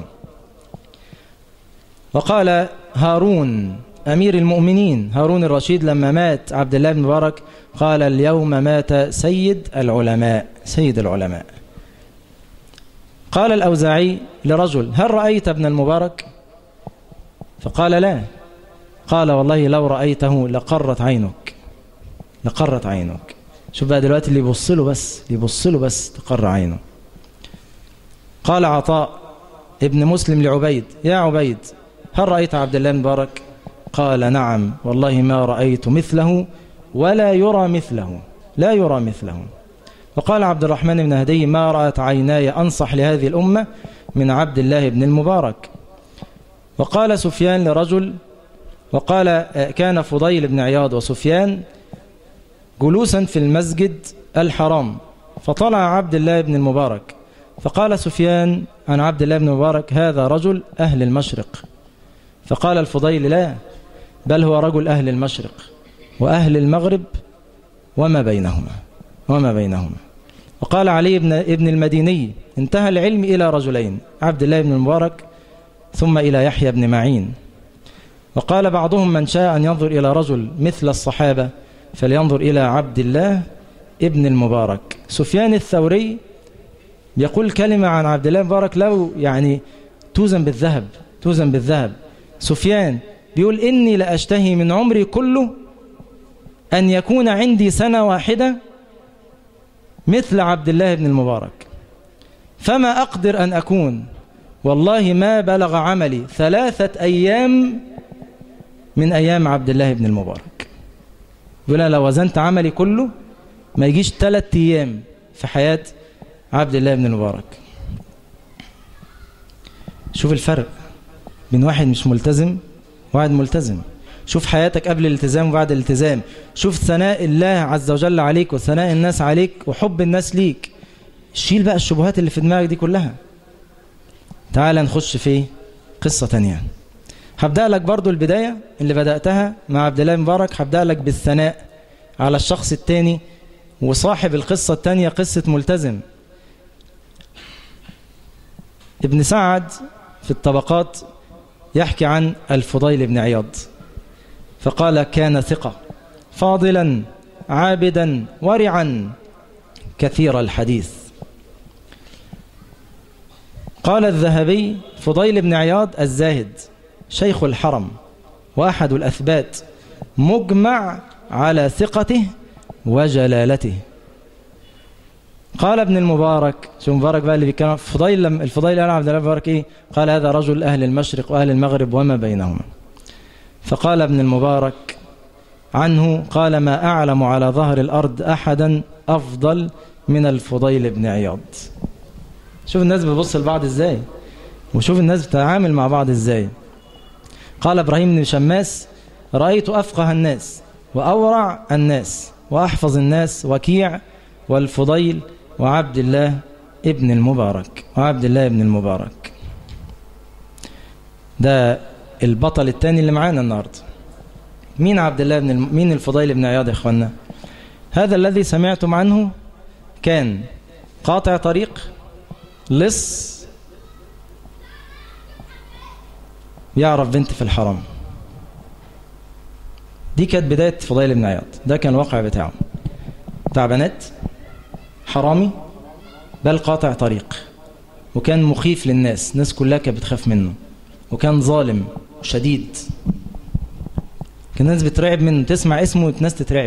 وقال هارون أمير المؤمنين هارون الرشيد لما مات عبد الله بن مبارك قال اليوم مات سيد العلماء سيد العلماء قال الأوزاعي لرجل هل رأيت ابن المبارك فقال لا قال والله لو رأيته لقرت عينك لقرت عينك شوف بقى دلوقتي اللي يبص له بس اللي يبص له بس تقر عينه قال عطاء ابن مسلم لعبيد يا عبيد هل رأيت عبد الله مبارك قال نعم والله ما رأيت مثله ولا يرى مثله لا يرى مثله وقال عبد الرحمن بن هدي ما رأت عيناي أنصح لهذه الأمة من عبد الله بن المبارك وقال سفيان لرجل وقال كان فضيل بن عياض وسفيان جلوسا في المسجد الحرام فطلع عبد الله بن المبارك فقال سفيان عن عبد الله بن المبارك هذا رجل أهل المشرق فقال الفضيل لا بل هو رجل أهل المشرق وأهل المغرب وما بينهما وما بينهما وقال علي بن ابن المديني انتهى العلم إلى رجلين عبد الله بن المبارك ثم إلى يحيى بن معين وقال بعضهم من شاء أن ينظر إلى رجل مثل الصحابة فلينظر إلى عبد الله ابن المبارك سفيان الثوري يقول كلمة عن عبد الله المبارك لو يعني توزن بالذهب توزن بالذهب سفيان بيقول إني لأشتهي من عمري كله أن يكون عندي سنة واحدة مثل عبد الله بن المبارك فما أقدر أن أكون والله ما بلغ عملي ثلاثة أيام من أيام عبد الله بن المبارك يقول لو وزنت عملي كله ما يجيش ثلاثة أيام في حياة عبد الله بن المبارك شوف الفرق بين واحد مش ملتزم وواحد ملتزم شوف حياتك قبل الالتزام وبعد الالتزام شوف ثناء الله عز وجل عليك وثناء الناس عليك وحب الناس ليك شيل بقى الشبهات اللي في دماغك دي كلها تعال نخش في قصة تانية هبدأ لك برضو البداية اللي بدأتها مع عبد الله مبارك هبدأ لك بالثناء على الشخص التاني وصاحب القصة التانية قصة ملتزم ابن سعد في الطبقات يحكي عن الفضيل بن عياض فقال كان ثقة فاضلا عابدا ورعا كثير الحديث قال الذهبي فضيل بن عياض الزاهد شيخ الحرم وأحد الأثبات مجمع على ثقته وجلالته قال ابن المبارك شو مبارك بقى اللي بيتكلم فضيل لما الفضيل قال عبد الله المبارك ايه قال هذا رجل اهل المشرق واهل المغرب وما بينهما فقال ابن المبارك عنه قال ما اعلم على ظهر الارض احدا افضل من الفضيل بن عياض شوف الناس بتبص لبعض ازاي وشوف الناس بتتعامل مع بعض ازاي قال ابراهيم بن شماس رايت افقه الناس واورع الناس واحفظ الناس وكيع والفضيل وعبد الله ابن المبارك وعبد الله ابن المبارك ده البطل الثاني اللي معانا النهارده مين عبد الله بن الم... مين الفضيل بن عياض يا اخوانا هذا الذي سمعتم عنه كان قاطع طريق لص يعرف بنت في الحرم دي كانت بداية فضيل بن عياض ده كان الواقع بتاعه بتاع بنات حرامي بل قاطع طريق وكان مخيف للناس الناس كلها كانت بتخاف منه وكان ظالم وشديد كان الناس بترعب منه تسمع اسمه الناس تترعب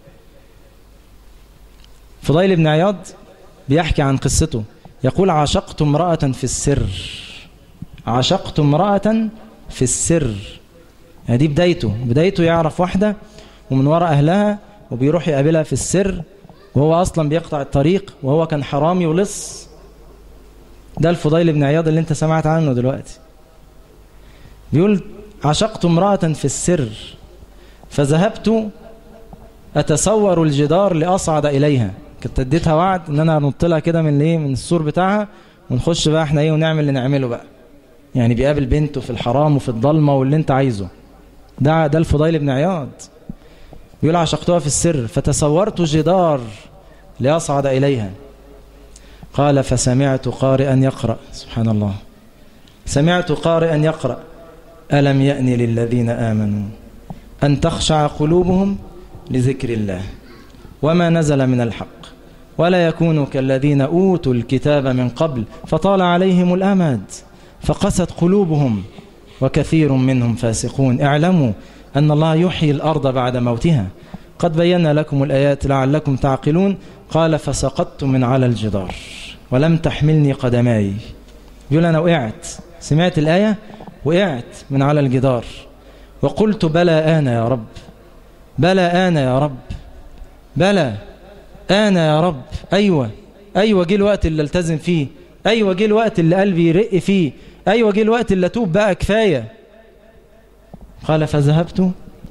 فضيل بن عياض بيحكي عن قصته يقول عشقت امرأة في السر عشقت امرأة في السر يعني دي بدايته بدايته يعرف واحدة ومن وراء أهلها وبيروح يقابلها في السر وهو أصلا بيقطع الطريق وهو كان حرامي ولص ده الفضيل بن عياض اللي انت سمعت عنه دلوقتي بيقول عشقت امرأة في السر فذهبت أتصور الجدار لأصعد إليها كنت اديتها وعد ان انا انط لها كده من الايه من السور بتاعها ونخش بقى احنا ايه ونعمل اللي نعمله بقى يعني بيقابل بنته في الحرام وفي الضلمه واللي انت عايزه ده ده الفضيل بن عياض يقول عشقتها في السر فتصورت جدار لأصعد إليها قال فسمعت قارئا يقرأ سبحان الله سمعت قارئا يقرأ ألم يأن للذين آمنوا أن تخشع قلوبهم لذكر الله وما نزل من الحق ولا يكونوا كالذين أوتوا الكتاب من قبل فطال عليهم الأمد فقست قلوبهم وكثير منهم فاسقون اعلموا أن الله يحيي الأرض بعد موتها قد بينا لكم الآيات لعلكم تعقلون قال فسقطت من على الجدار ولم تحملني قدماي يقول أنا وقعت سمعت الآية وقعت من على الجدار وقلت بلى آنا يا رب بلى آنا يا رب بلى آنا يا رب أيوة أيوة جه الوقت اللي التزم فيه أيوة جه الوقت اللي قلبي يرق فيه أيوة جه الوقت اللي أتوب بقى كفاية قال فذهبت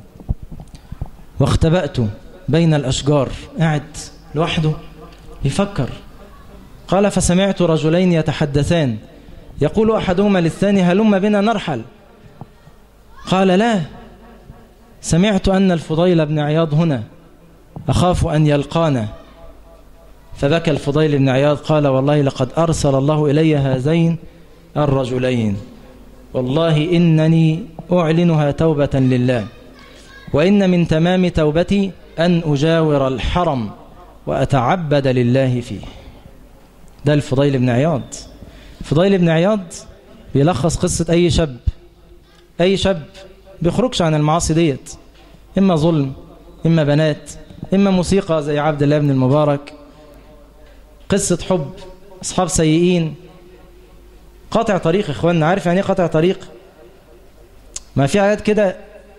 واختبأت بين الأشجار قاعد لوحده يفكر قال فسمعت رجلين يتحدثان يقول أحدهما للثاني هلم بنا نرحل قال لا سمعت أن الفضيل بن عياض هنا أخاف أن يلقانا فبكى الفضيل بن عياض قال والله لقد أرسل الله إلي هذين الرجلين والله إنني أعلنها توبة لله وإن من تمام توبتي أن أجاور الحرم وأتعبد لله فيه ده الفضيل بن عياض فضيل بن عياض بيلخص قصة أي شاب أي شاب بيخرجش عن المعاصي ديت إما ظلم إما بنات إما موسيقى زي عبد الله بن المبارك قصة حب أصحاب سيئين قاطع طريق إخواننا عارف يعني ايه قاطع طريق ما في حاجات كده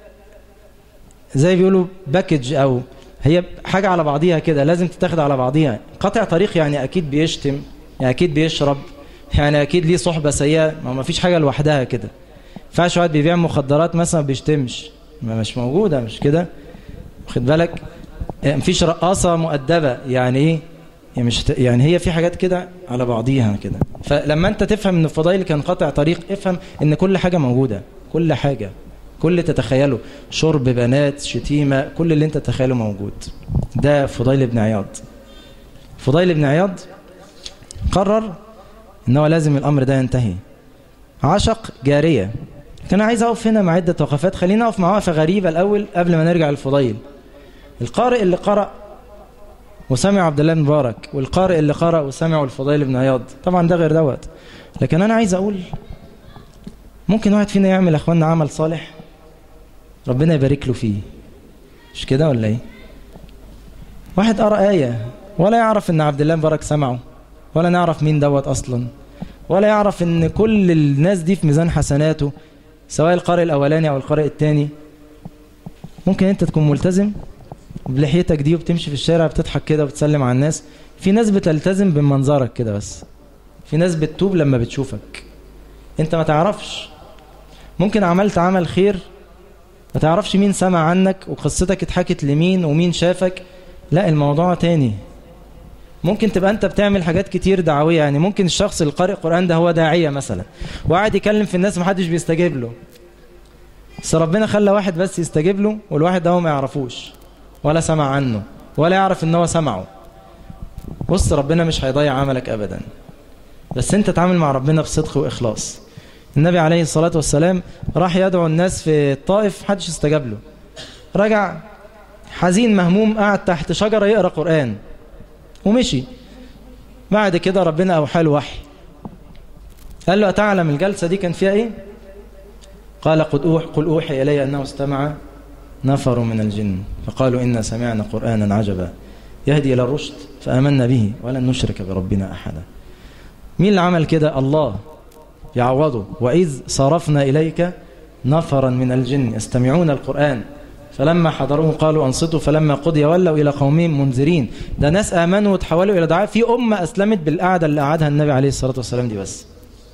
زي بيقولوا باكج أو هي حاجة على بعضيها كده لازم تتاخد على بعضيها قاطع طريق يعني أكيد بيشتم يعني أكيد بيشرب يعني أكيد ليه صحبة سيئة ما فيش حاجة لوحدها كده فاش واحد بيبيع مخدرات مثلا ما بيشتمش ما مش موجودة مش كده واخد بالك مفيش رقاصة مؤدبة يعني ايه يعني, مش يعني هي في حاجات كده على بعضيها كده فلما انت تفهم ان الفضائل كان قطع طريق افهم ان كل حاجة موجودة كل حاجة كل اللي تتخيله شرب بنات شتيمة كل اللي انت تتخيله موجود ده فضيل بن عياض فضيل بن عياض قرر ان هو لازم الامر ده ينتهي عشق جارية كان عايز اقف هنا مع عدة وقفات خلينا اقف مع وقفة غريبة الاول قبل ما نرجع للفضيل القارئ اللي قرأ وسمع عبد الله بن مبارك والقارئ اللي قرأ وسمع الفضيل بن عياض طبعا ده غير دوت لكن انا عايز اقول ممكن واحد فينا يعمل اخواننا عمل صالح ربنا يبارك له فيه مش كده ولا ايه واحد قرأ آية ولا يعرف ان عبد الله مبارك سمعه ولا نعرف مين دوت اصلا ولا يعرف ان كل الناس دي في ميزان حسناته سواء القارئ الاولاني او القارئ الثاني ممكن انت تكون ملتزم بلحيتك دي وبتمشي في الشارع بتضحك كده وبتسلم على الناس في ناس بتلتزم بمنظرك كده بس في ناس بتتوب لما بتشوفك انت ما تعرفش ممكن عملت عمل خير ما تعرفش مين سمع عنك وقصتك اتحكت لمين ومين شافك لا الموضوع تاني ممكن تبقى انت بتعمل حاجات كتير دعوية يعني ممكن الشخص اللي قارئ القرآن ده هو داعية مثلا وقاعد يكلم في الناس محدش بيستجيب له بس ربنا خلى واحد بس يستجيب له والواحد ده هو ما يعرفوش ولا سمع عنه ولا يعرف ان هو سمعه بص ربنا مش هيضيع عملك ابدا بس انت تعامل مع ربنا بصدق واخلاص النبي عليه الصلاة والسلام راح يدعو الناس في الطائف محدش استجاب له رجع حزين مهموم قاعد تحت شجرة يقرأ قرآن ومشي بعد كده ربنا أوحى له وحي قال له أتعلم الجلسة دي كان فيها إيه قال قد أوح قل أوحي إلي أنه استمع نفر من الجن فقالوا إنا سمعنا قرآنا عجبا يهدي إلى الرشد فآمنا به ولن نشرك بربنا أحدا مين اللي عمل كده الله يعوضه وإذ صرفنا إليك نفرا من الجن يستمعون القرآن فلما حضروه قالوا أنصتوا فلما قضي ولوا إلى قومهم منذرين ده ناس آمنوا وتحولوا إلى دعاء في أمة أسلمت بالقعدة اللي قعدها النبي عليه الصلاة والسلام دي بس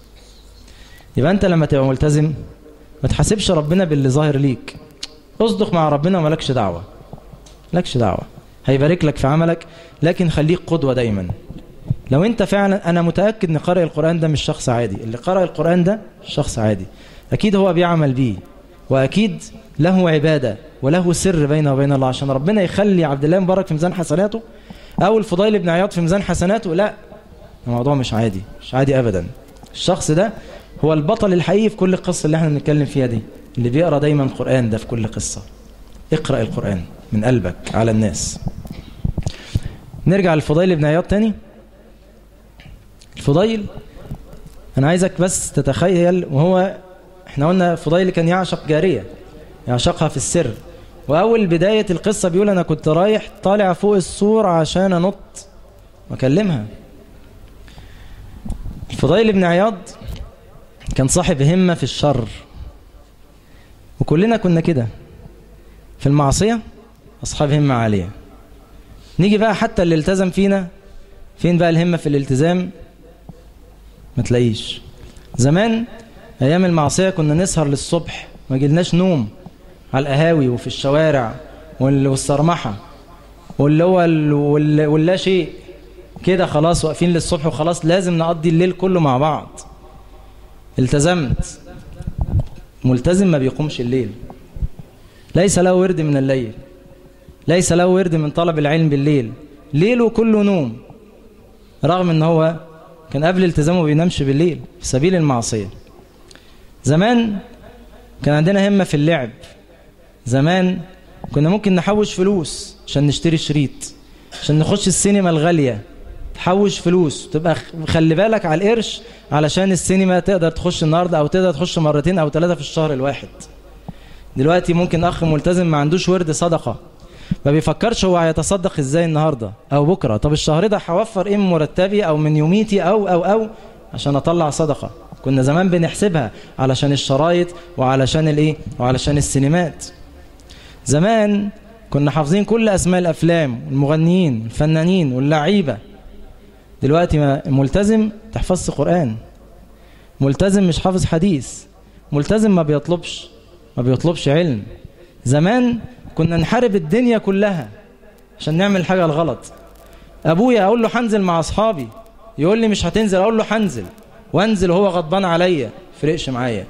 يبقى أنت لما تبقى ملتزم ما تحاسبش ربنا باللي ظاهر ليك اصدق مع ربنا وملكش دعوة لكش دعوة هيبارك لك في عملك لكن خليك قدوة دايما لو انت فعلا انا متأكد ان قارئ القرآن ده مش شخص عادي اللي قرأ القرآن ده شخص عادي اكيد هو بيعمل بيه واكيد له عبادة وله سر بينه وبين الله عشان ربنا يخلي عبد الله مبارك في ميزان حسناته أو الفضيل بن عياض في ميزان حسناته لا الموضوع مش عادي مش عادي أبدا الشخص ده هو البطل الحقيقي في كل القصة اللي احنا بنتكلم فيها دي اللي بيقرأ دايما قرآن ده في كل قصة اقرأ القرآن من قلبك على الناس نرجع للفضيل بن عياض تاني الفضيل أنا عايزك بس تتخيل وهو احنا قلنا فضيل كان يعشق جارية يعشقها في السر وأول بداية القصة بيقول أنا كنت رايح طالع فوق السور عشان أنط وأكلمها الفضيل بن عياض كان صاحب همة في الشر وكلنا كنا كده في المعصية أصحاب همة عالية نيجي بقى حتى اللي التزم فينا فين بقى الهمة في الالتزام ما تلاقيش زمان أيام المعصية كنا نسهر للصبح ما جلناش نوم على القهاوي وفي الشوارع والصرمحة واللي هو واللا شيء كده خلاص واقفين للصبح وخلاص لازم نقضي الليل كله مع بعض التزمت ملتزم ما بيقومش الليل ليس له ورد من الليل ليس له ورد من طلب العلم بالليل ليله كله نوم رغم ان هو كان قبل التزامه بينامش بالليل في سبيل المعصية زمان كان عندنا همة في اللعب زمان كنا ممكن نحوش فلوس عشان نشتري شريط عشان نخش السينما الغالية تحوش فلوس تبقى خلي بالك على القرش علشان السينما تقدر تخش النهاردة أو تقدر تخش مرتين أو ثلاثة في الشهر الواحد دلوقتي ممكن أخ ملتزم ما عندوش ورد صدقة ما بيفكرش هو هيتصدق ازاي النهاردة أو بكرة طب الشهر ده هوفر ايه من مرتبي أو من يوميتي أو أو أو عشان أطلع صدقة كنا زمان بنحسبها علشان الشرايط وعلشان الايه وعلشان السينمات زمان كنا حافظين كل أسماء الأفلام والمغنيين والفنانين واللعيبة دلوقتي ملتزم تحفظش قرآن ملتزم مش حافظ حديث ملتزم ما بيطلبش ما بيطلبش علم زمان كنا نحارب الدنيا كلها عشان نعمل حاجة الغلط أبويا أقول له هنزل مع أصحابي يقول لي مش هتنزل أقول له هنزل وانزل وهو غضبان عليا فرقش معايا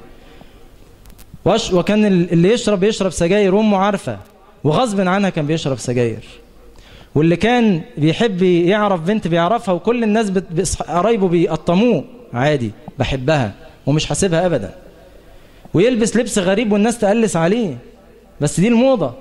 وش وكان اللي يشرب يشرب سجاير وامه عارفه وغصب عنها كان بيشرب سجاير واللي كان بيحب يعرف بنت بيعرفها وكل الناس قرايبه بيقطموه عادي بحبها ومش حاسبها ابدا ويلبس لبس غريب والناس تقلس عليه بس دي الموضة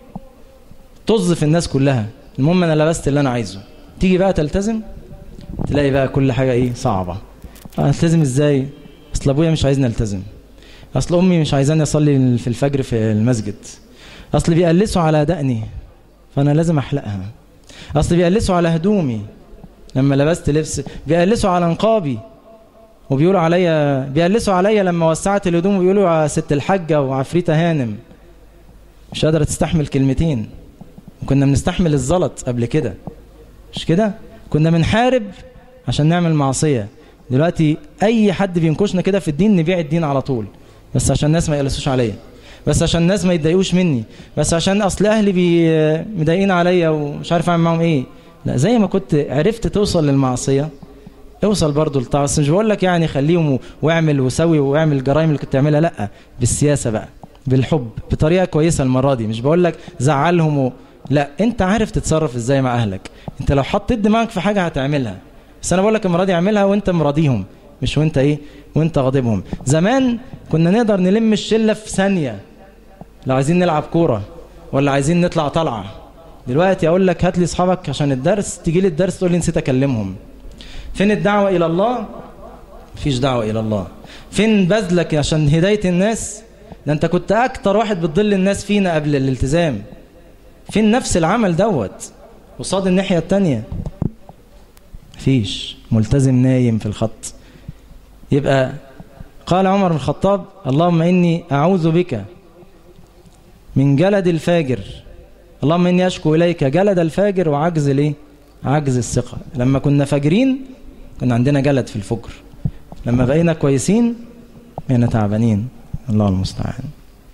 طز في الناس كلها المهم انا لبست اللي انا عايزه تيجي بقى تلتزم تلاقي بقى كل حاجة ايه صعبة التزم ازاي اصل ابويا مش عايزني التزم اصل امي مش عايزاني اصلي في الفجر في المسجد اصل بيقلسوا على دقني فانا لازم احلقها اصل بيقلسوا على هدومي لما لبست لبس بيقلسوا على نقابي وبيقولوا عليا بيقلسوا عليا لما وسعت الهدوم وبيقولوا على ست الحاجة وعفريتة هانم مش قادرة تستحمل كلمتين وكنا بنستحمل الزلط قبل كده مش كده كنا بنحارب عشان نعمل معصية دلوقتي اي حد بينكشنا كده في الدين نبيع الدين على طول بس عشان الناس ما يقلسوش عليا بس عشان الناس ما يتضايقوش مني بس عشان اصل اهلي بي مضايقين عليا ومش عارف اعمل معاهم ايه لا زي ما كنت عرفت توصل للمعصيه اوصل برضه للطاعه بس مش بقول لك يعني خليهم واعمل وسوي واعمل الجرائم اللي كنت تعملها لا بالسياسه بقى بالحب بطريقه كويسه المره دي مش بقول لك زعلهم و... لا انت عارف تتصرف ازاي مع اهلك انت لو حطيت دماغك في حاجه هتعملها بس انا بقول لك المره دي اعملها وانت مراضيهم مش وانت ايه وانت غاضبهم زمان كنا نقدر نلم الشله في ثانيه لو عايزين نلعب كوره ولا عايزين نطلع طلعه دلوقتي اقول لك هات لي اصحابك عشان الدرس تيجي لي الدرس تقول لي نسيت اكلمهم فين الدعوه الى الله مفيش دعوه الى الله فين بذلك عشان هدايه الناس ده انت كنت اكتر واحد بتضل الناس فينا قبل الالتزام فين نفس العمل دوت قصاد الناحيه التانيه مفيش ملتزم نايم في الخط يبقى قال عمر بن الخطاب اللهم إني أعوذ بك من جلد الفاجر اللهم إني أشكو إليك جلد الفاجر وعجز ليه عجز الثقة لما كنا فاجرين كنا عندنا جلد في الفجر لما بقينا كويسين بقينا تعبانين الله المستعان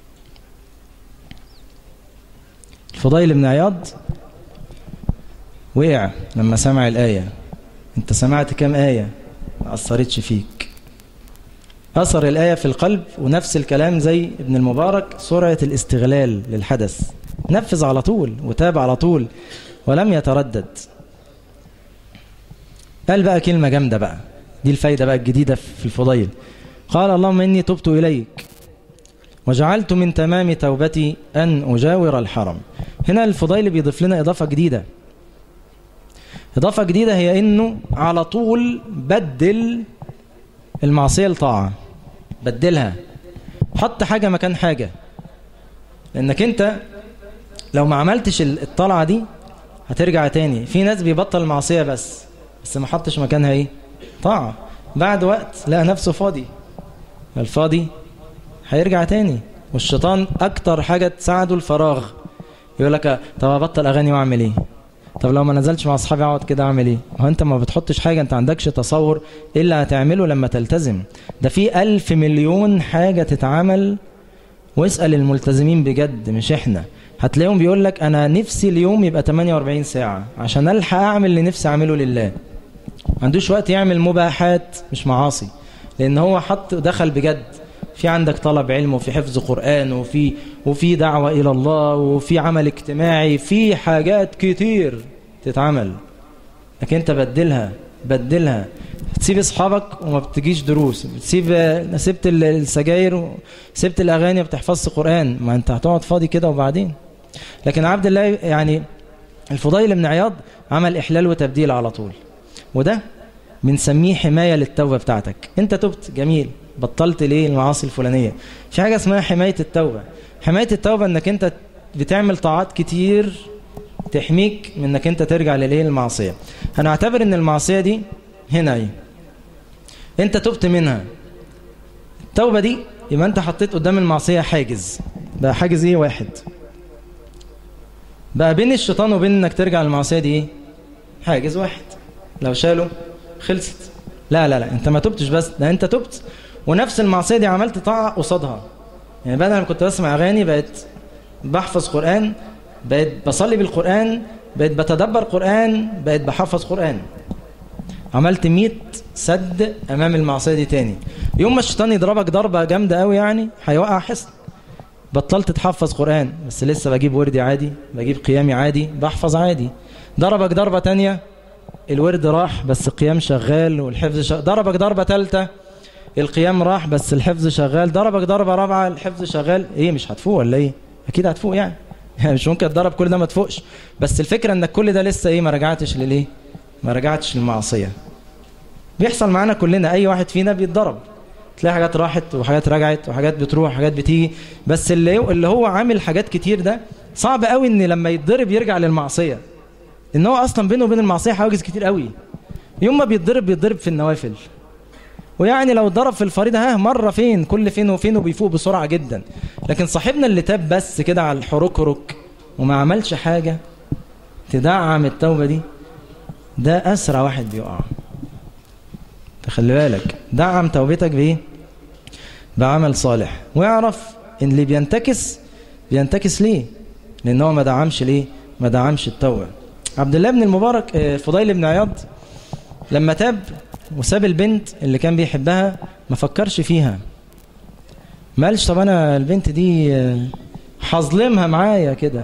الفضيل بن عياض وقع لما سمع الآية انت سمعت كام آية ما أثرتش فيك أثر الآية في القلب ونفس الكلام زي ابن المبارك سرعة الاستغلال للحدث نفذ على طول وتاب على طول ولم يتردد قال بقى كلمة جامدة بقى دي الفايدة بقى الجديدة في الفضيل قال اللهم إني تبت إليك وجعلت من تمام توبتي أن أجاور الحرم هنا الفضيل بيضيف لنا إضافة جديدة إضافة جديدة هي إنه على طول بدل المعصية لطاعة بدلها حط حاجة مكان حاجة لأنك أنت لو ما عملتش الطلعة دي هترجع تاني في ناس بيبطل المعصية بس بس ما حطش مكانها ايه طاعة بعد وقت لقى نفسه فاضي الفاضي هيرجع تاني والشيطان اكتر حاجة تساعده الفراغ يقول لك طب ابطل اغاني واعمل ايه طب لو ما نزلتش مع اصحابي اقعد كده اعمل ايه هو انت ما بتحطش حاجة انت عندكش تصور ايه اللي هتعمله لما تلتزم ده في الف مليون حاجة تتعمل واسأل الملتزمين بجد مش احنا هتلاقيهم بيقول لك انا نفسي اليوم يبقى 48 ساعة عشان الحق اعمل اللي نفسي اعمله لله ما عندوش وقت يعمل مباحات مش معاصي لان هو حط دخل بجد في عندك طلب علم وفي حفظ قرآن وفي وفي دعوة إلى الله وفي عمل اجتماعي في حاجات كتير تتعمل لكن انت بدلها بدلها تسيب اصحابك وما بتجيش دروس بتسيب سبت السجاير سبت الاغاني ما بتحفظش قران ما انت هتقعد فاضي كده وبعدين لكن عبد الله يعني الفضيل بن عياض عمل احلال وتبديل على طول وده بنسميه حمايه للتوبه بتاعتك انت تبت جميل بطلت ليه المعاصي الفلانيه في حاجه اسمها حمايه التوبه حمايه التوبه انك انت بتعمل طاعات كتير تحميك من انك انت ترجع للايه المعصيه هنعتبر ان المعصيه دي هنا ايه انت تبت منها التوبه دي يبقى انت حطيت قدام المعصيه حاجز بقى حاجز ايه واحد بقى بين الشيطان وبين انك ترجع للمعصيه دي ايه حاجز واحد لو شاله خلصت لا لا لا انت ما تبتش بس ده انت تبت ونفس المعصيه دي عملت طاعه قصادها يعني بدل ما كنت بسمع اغاني بقيت بحفظ قران بقيت بصلي بالقران بقيت بتدبر قران بقيت بحفظ قران عملت 100 سد امام المعصيه دي تاني يوم ما الشيطان يضربك ضربه جامده قوي يعني هيوقع حصن بطلت تحفظ قران بس لسه بجيب وردي عادي بجيب قيامي عادي بحفظ عادي ضربك ضربه تانية الورد راح بس القيام شغال والحفظ شغال ضربك ضربه ثالثه القيام راح بس الحفظ شغال ضربك ضربه رابعه الحفظ شغال ايه مش هتفوق ولا ايه اكيد هتفوق يعني يعني مش ممكن تضرب كل ده ما تفوقش بس الفكره انك كل ده لسه ايه ما رجعتش لليه ما رجعتش للمعصيه بيحصل معانا كلنا اي واحد فينا بيتضرب تلاقي حاجات راحت وحاجات رجعت وحاجات بتروح وحاجات بتيجي بس اللي اللي هو عامل حاجات كتير ده صعب قوي ان لما يتضرب يرجع للمعصيه ان هو اصلا بينه وبين المعصيه حواجز كتير قوي يوم ما بيتضرب بيتضرب في النوافل ويعني لو ضرب في الفريضه ها مره فين كل فين وفين وبيفوق بسرعه جدا لكن صاحبنا اللي تاب بس كده على الحركرك وما عملش حاجه تدعم التوبه دي ده اسرع واحد بيقع تخلي بالك دعم توبتك بايه بعمل صالح واعرف ان اللي بينتكس بينتكس ليه لان هو ما دعمش ليه ما دعمش التوبه عبد الله بن المبارك فضيل بن عياض لما تاب وساب البنت اللي كان بيحبها ما فكرش فيها ما قالش طب انا البنت دي هظلمها معايا كده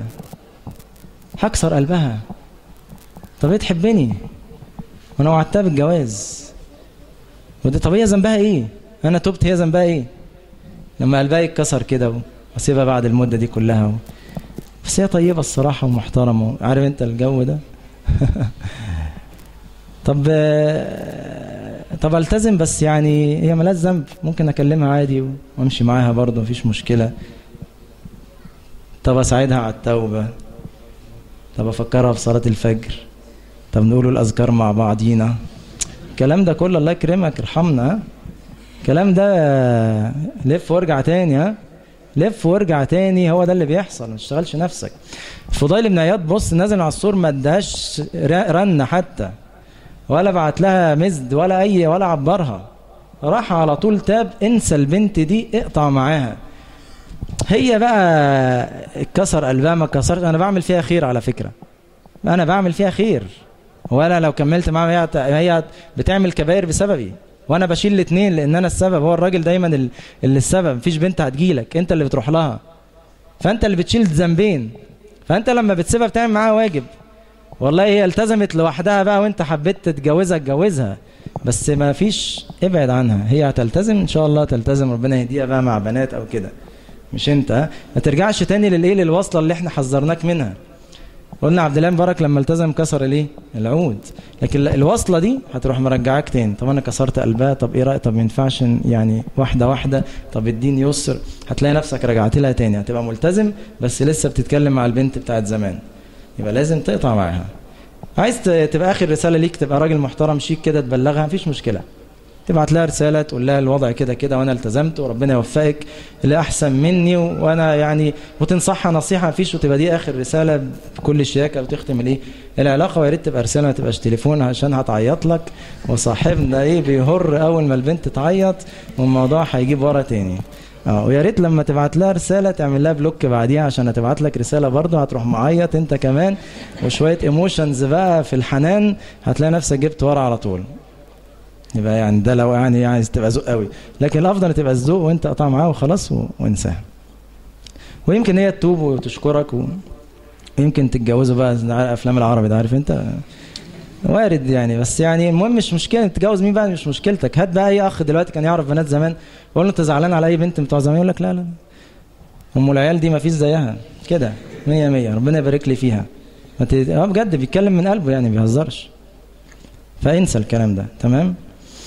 هكسر قلبها طب هي تحبني وانا وعدتها بالجواز ودي طب هي ذنبها ايه انا تبت هي ذنبها ايه لما قلبها يتكسر كده واسيبها بعد المده دي كلها و... بس هي طيبه الصراحه ومحترمه عارف انت الجو ده طب طب التزم بس يعني هي مالهاش ذنب ممكن اكلمها عادي وامشي معاها برضه مفيش مشكله طب اساعدها على التوبه طب افكرها في صلاه الفجر طب نقول الاذكار مع بعضينا الكلام ده كله الله يكرمك ارحمنا الكلام ده لف وارجع تاني ها لف وارجع تاني هو ده اللي بيحصل ما تشتغلش نفسك فضيل بن عياض بص نازل على السور ما اداش رن حتى ولا بعت لها مزد ولا اي ولا عبرها راح على طول تاب انسى البنت دي اقطع معاها هي بقى اتكسر قلبها ما اتكسرش انا بعمل فيها خير على فكره انا بعمل فيها خير ولا لو كملت معاها هي هي بتعمل كباير بسببي وانا بشيل الاثنين لان انا السبب هو الراجل دايما اللي السبب مفيش بنت هتجيلك انت اللي بتروح لها فانت اللي بتشيل ذنبين فانت لما بتسيبها بتعمل معاها واجب والله هي التزمت لوحدها بقى وانت حبيت تتجوزها اتجوزها بس ما فيش ابعد عنها هي هتلتزم ان شاء الله تلتزم ربنا يهديها بقى مع بنات او كده مش انت ما ترجعش تاني للايه للوصله اللي احنا حذرناك منها قلنا عبد الله مبارك لما التزم كسر الايه العود لكن الوصله دي هتروح مرجعاك تاني طب انا كسرت قلبها طب ايه رايك طب ما ينفعش يعني واحده واحده طب الدين يسر هتلاقي نفسك رجعت لها تاني هتبقى ملتزم بس لسه بتتكلم مع البنت بتاعت زمان يبقى لازم تقطع معاها عايز تبقى اخر رساله ليك تبقى راجل محترم شيك كده تبلغها مفيش مشكله تبعت لها رساله تقول لها الوضع كده كده وانا التزمت وربنا يوفقك اللي احسن مني وانا يعني وتنصحها نصيحه مفيش وتبقى دي اخر رساله بكل شياكه وتختم الايه العلاقه ويا ريت تبقى رساله ما تبقاش تليفون عشان هتعيط لك وصاحبنا ايه بيهر اول ما البنت تعيط والموضوع هيجيب ورا تاني اه ويا ريت لما تبعت لها رساله تعمل لها بلوك بعديها عشان هتبعت لك رساله برضه هتروح معيط انت كمان وشويه ايموشنز بقى في الحنان هتلاقي نفسك جبت ورا على طول يبقى يعني ده لو يعني عايز تبقى ذوق قوي لكن الافضل تبقى الذوق وانت قطع معاه وخلاص وانساها ويمكن هي تتوب وتشكرك و... ويمكن تتجوزوا بقى افلام العربي ده عارف انت وارد يعني بس يعني المهم مش مشكله تتجوز مين بقى مش مشكلتك هات بقى اي اخ دلوقتي كان يعرف بنات زمان يقول له انت زعلان على اي بنت بتوع زمان يقول لك لا لا ام العيال دي ما فيش زيها كده مية مية ربنا يبارك لي فيها ما ت... اه بجد بيتكلم من قلبه يعني بيهزرش فانسى الكلام ده تمام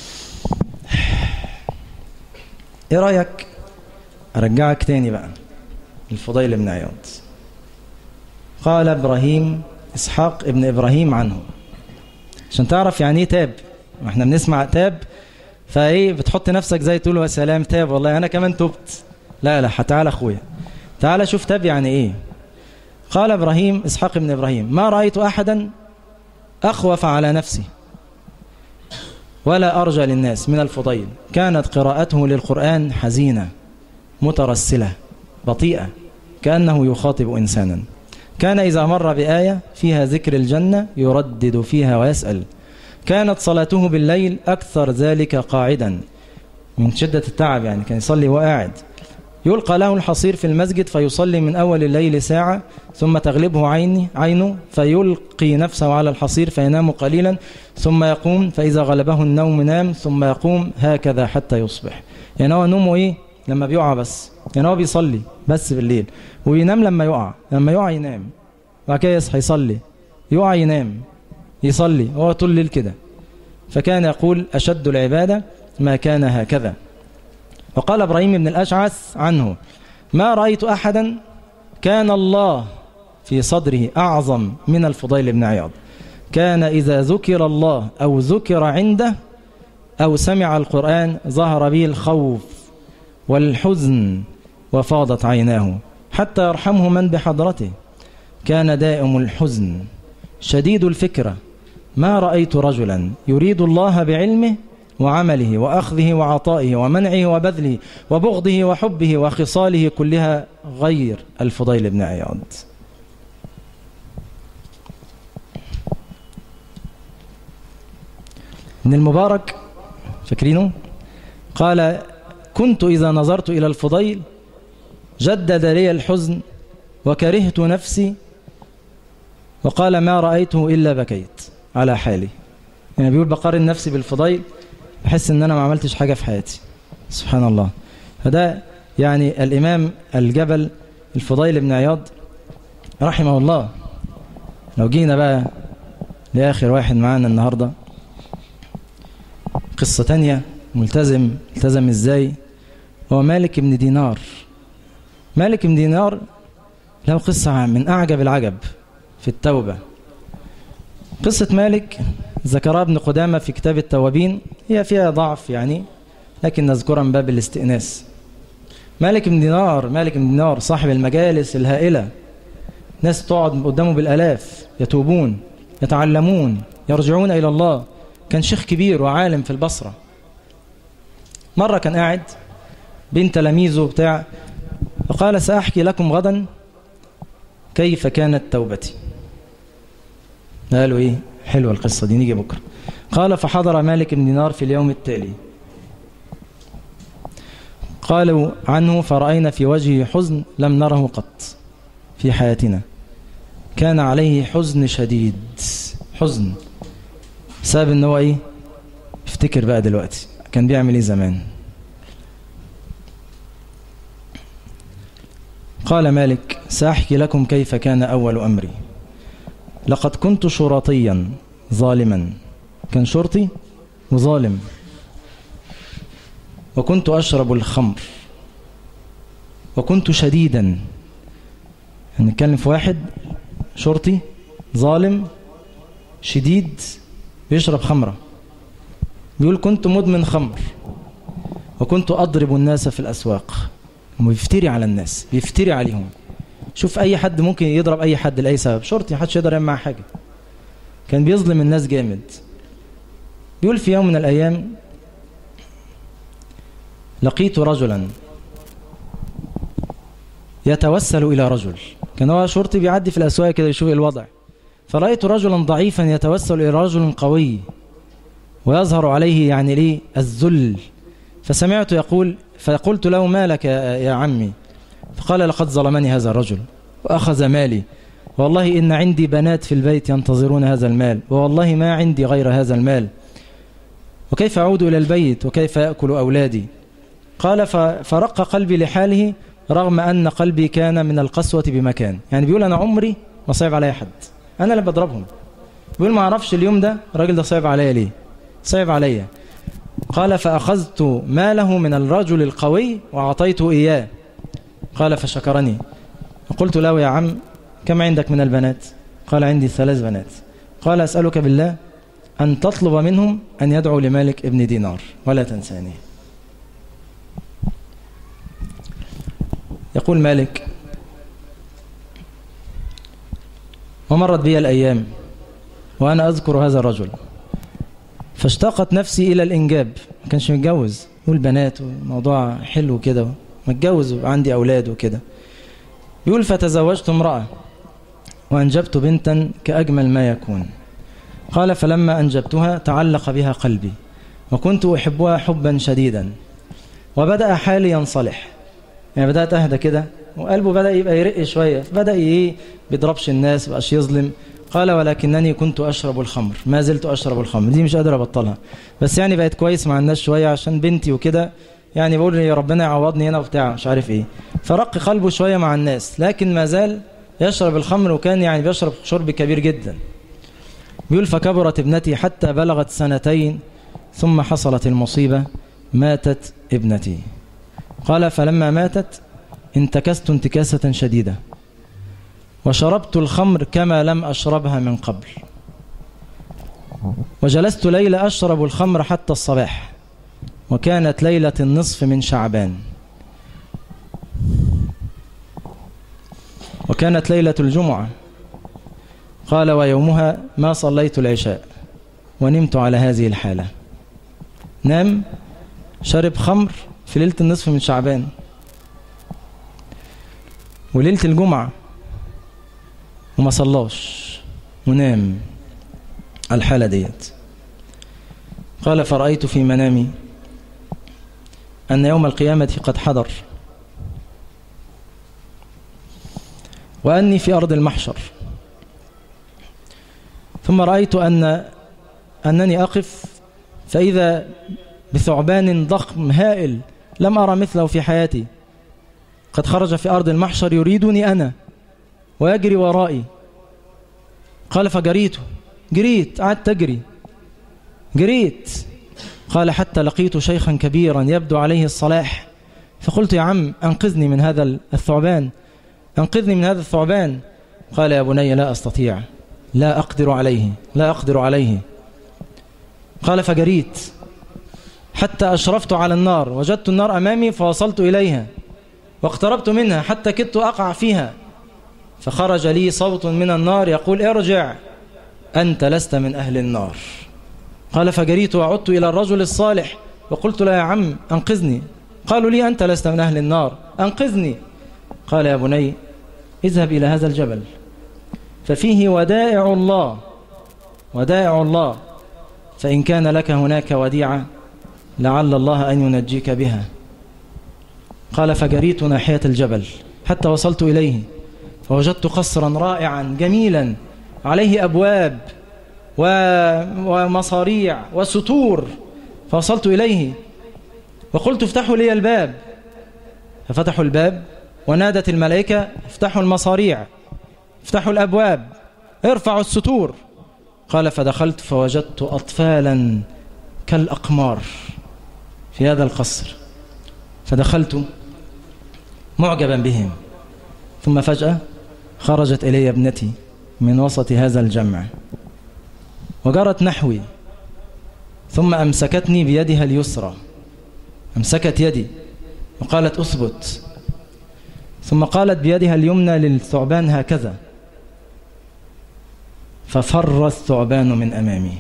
ايه رايك ارجعك تاني بقى الفضيل بن عياض قال ابراهيم اسحاق ابن ابراهيم عنه عشان تعرف يعني ايه تاب ما احنا بنسمع تاب فايه بتحط نفسك زي تقول يا سلام تاب والله انا كمان تبت لا لا تعالى اخويا تعالى شوف تاب يعني ايه قال ابراهيم اسحاق ابن ابراهيم ما رايت احدا اخوف على نفسه ولا أرجى للناس من الفضيل كانت قراءته للقرآن حزينة مترسلة بطيئة كأنه يخاطب إنسانا كان إذا مر بآية فيها ذكر الجنة يردد فيها ويسأل كانت صلاته بالليل أكثر ذلك قاعدا من شدة التعب يعني كان يصلي وقاعد يلقى له الحصير في المسجد فيصلي من أول الليل ساعة ثم تغلبه عيني عينه فيلقي نفسه على الحصير فينام قليلا ثم يقوم فإذا غلبه النوم نام ثم يقوم هكذا حتى يصبح يعني هو نومه إيه لما بيقع بس يعني هو بيصلي بس بالليل وينام لما يقع لما يقع ينام بعد كده يصحى يصلي يقع ينام يصلي هو طول الليل كده فكان يقول أشد العبادة ما كان هكذا وقال إبراهيم بن الأشعث عنه ما رأيت أحدا كان الله في صدره أعظم من الفضيل بن عياض كان إذا ذكر الله أو ذكر عنده أو سمع القرآن ظهر به الخوف والحزن وفاضت عيناه حتى يرحمه من بحضرته كان دائم الحزن شديد الفكرة ما رأيت رجلا يريد الله بعلمه وعمله وأخذه وعطائه ومنعه وبذله وبغضه وحبه وخصاله كلها غير الفضيل بن عياض ابن المبارك فاكرينه قال كنت إذا نظرت إلى الفضيل جدد لي الحزن وكرهت نفسي وقال ما رأيته إلا بكيت على حالي يعني بيقول بقارن نفسي بالفضيل بحس ان انا ما عملتش حاجة في حياتي سبحان الله فده يعني الامام الجبل الفضيل بن عياض رحمه الله لو جينا بقى لاخر واحد معانا النهاردة قصة تانية ملتزم التزم ازاي هو مالك بن دينار مالك بن دينار له قصة من أعجب العجب في التوبة قصة مالك ذكرها ابن قدامة في كتاب التوابين هي فيها ضعف يعني لكن نذكرها من باب الاستئناس مالك بن دينار مالك بن دينار صاحب المجالس الهائلة ناس تقعد قدامه بالآلاف يتوبون يتعلمون يرجعون إلى الله كان شيخ كبير وعالم في البصرة مرة كان قاعد بين تلاميذه بتاع فقال سأحكي لكم غدا كيف كانت توبتي قالوا ايه حلوة القصة دي نيجي بكرة قال فحضر مالك بن دينار في اليوم التالي قالوا عنه فرأينا في وجهه حزن لم نره قط في حياتنا كان عليه حزن شديد حزن بسبب ان هو ايه افتكر بقى دلوقتي كان بيعمل ايه زمان قال مالك سأحكي لكم كيف كان أول أمري لقد كنت شرطيا ظالما كان شرطي وظالم وكنت أشرب الخمر وكنت شديدا هنتكلم في واحد شرطي ظالم شديد بيشرب خمرة بيقول كنت مدمن خمر وكنت أضرب الناس في الأسواق وبيفتري على الناس بيفتري عليهم شوف أي حد ممكن يضرب أي حد لأي سبب شرطي محدش يقدر يعمل معاه حاجة كان بيظلم الناس جامد بيقول في يوم من الأيام لقيت رجلا يتوسل إلى رجل كان هو شرطي بيعدي في الأسواق كده يشوف الوضع فرأيت رجلا ضعيفا يتوسل إلى رجل قوي ويظهر عليه يعني ليه الذل فسمعت يقول فقلت له ما لك يا عمي فقال لقد ظلمني هذا الرجل وأخذ مالي والله إن عندي بنات في البيت ينتظرون هذا المال والله ما عندي غير هذا المال وكيف أعود إلى البيت وكيف يأكل أولادي قال فرق قلبي لحاله رغم أن قلبي كان من القسوة بمكان يعني بيقول أنا عمري ما صعب علي حد أنا اللي بضربهم بيقول ما أعرفش اليوم ده الراجل ده صعب عليا ليه صعب عليا قال فأخذت ماله من الرجل القوي وأعطيته إياه قال فشكرني فقلت له يا عم كم عندك من البنات قال عندي ثلاث بنات قال أسألك بالله أن تطلب منهم أن يدعوا لمالك ابن دينار ولا تنساني يقول مالك ومرت بي الأيام وأنا أذكر هذا الرجل فاشتاقت نفسي إلى الإنجاب ما كانش متجوز يقول بنات وموضوع حلو كده متجوز وعندي أولاد وكده يقول فتزوجت امرأة وأنجبت بنتا كأجمل ما يكون قال فلما أنجبتها تعلق بها قلبي وكنت أحبها حبا شديدا وبدأ حالي ينصلح يعني بدأت أهدى كده وقلبه بدأ يبقى يرق شوية بدأ إيه بيضربش الناس بقاش يظلم قال ولكنني كنت أشرب الخمر ما زلت أشرب الخمر دي مش قادر أبطلها بس يعني بقيت كويس مع الناس شوية عشان بنتي وكده يعني بقول يا ربنا يعوضني هنا وبتاع مش عارف إيه فرق قلبه شوية مع الناس لكن ما زال يشرب الخمر وكان يعني بيشرب شرب كبير جدا بيقول فكبرت ابنتي حتى بلغت سنتين ثم حصلت المصيبة ماتت ابنتي قال فلما ماتت انتكست انتكاسة شديدة وشربت الخمر كما لم أشربها من قبل وجلست ليلة أشرب الخمر حتى الصباح وكانت ليلة النصف من شعبان وكانت ليلة الجمعة قال ويومها ما صليت العشاء ونمت على هذه الحالة نام شرب خمر في ليلة النصف من شعبان وليلة الجمعة وما صلاش ونام الحالة ديت قال فرأيت في منامي أن يوم القيامة قد حضر وأني في أرض المحشر ثم رأيت أن أنني أقف فإذا بثعبان ضخم هائل لم أرى مثله في حياتي قد خرج في أرض المحشر يريدني أنا ويجري ورائي قال فجريت جريت قعدت أجري جريت قال حتى لقيت شيخا كبيرا يبدو عليه الصلاح فقلت يا عم أنقذني من هذا الثعبان أنقذني من هذا الثعبان قال يا بني لا أستطيع لا أقدر عليه لا أقدر عليه قال فجريت حتى أشرفت على النار وجدت النار أمامي فوصلت إليها واقتربت منها حتى كدت أقع فيها فخرج لي صوت من النار يقول ارجع أنت لست من أهل النار قال فجريت وعدت إلى الرجل الصالح وقلت له يا عم أنقذني قالوا لي أنت لست من أهل النار أنقذني قال يا بني اذهب إلى هذا الجبل ففيه ودائع الله ودائع الله فإن كان لك هناك وديعة لعل الله أن ينجيك بها قال فجريت ناحية الجبل حتى وصلت إليه فوجدت قصرا رائعا جميلا عليه أبواب ومصاريع وستور فوصلت إليه وقلت افتحوا لي الباب ففتحوا الباب ونادت الملائكة افتحوا المصاريع افتحوا الأبواب ارفعوا الستور قال فدخلت فوجدت أطفالا كالأقمار في هذا القصر فدخلت معجبا بهم ثم فجأة خرجت إلي ابنتي من وسط هذا الجمع وجرت نحوي ثم أمسكتني بيدها اليسرى أمسكت يدي وقالت أثبت ثم قالت بيدها اليمنى للثعبان هكذا ففر الثعبان من أمامي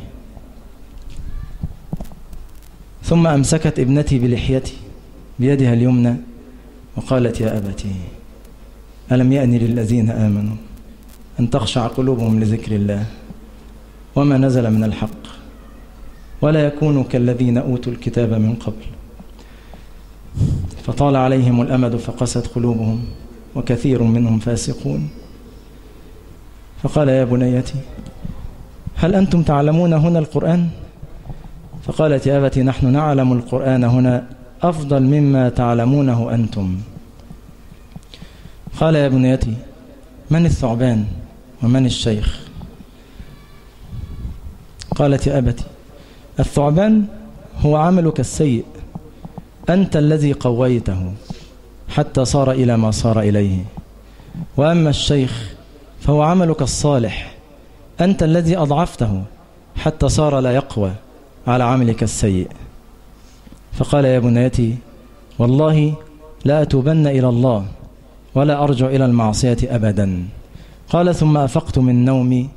ثم أمسكت ابنتي بلحيتي بيدها اليمنى وقالت يا أبتي ألم يأن للذين آمنوا أن تخشع قلوبهم لذكر الله وما نزل من الحق ولا يكونوا كالذين أوتوا الكتاب من قبل فطال عليهم الأمد فقست قلوبهم وكثير منهم فاسقون فقال يا بنيتي هل أنتم تعلمون هنا القرآن فقالت يا أبتي نحن نعلم القرآن هنا أفضل مما تعلمونه أنتم قال يا بنيتي من الثعبان ومن الشيخ قالت يا أبتي الثعبان هو عملك السيء أنت الذي قويته حتى صار إلى ما صار إليه وأما الشيخ فهو عملك الصالح أنت الذي أضعفته حتى صار لا يقوى على عملك السيء فقال يا بنيتي والله لا أتوبن إلى الله ولا أرجع إلى المعصية أبدا قال ثم أفقت من نومي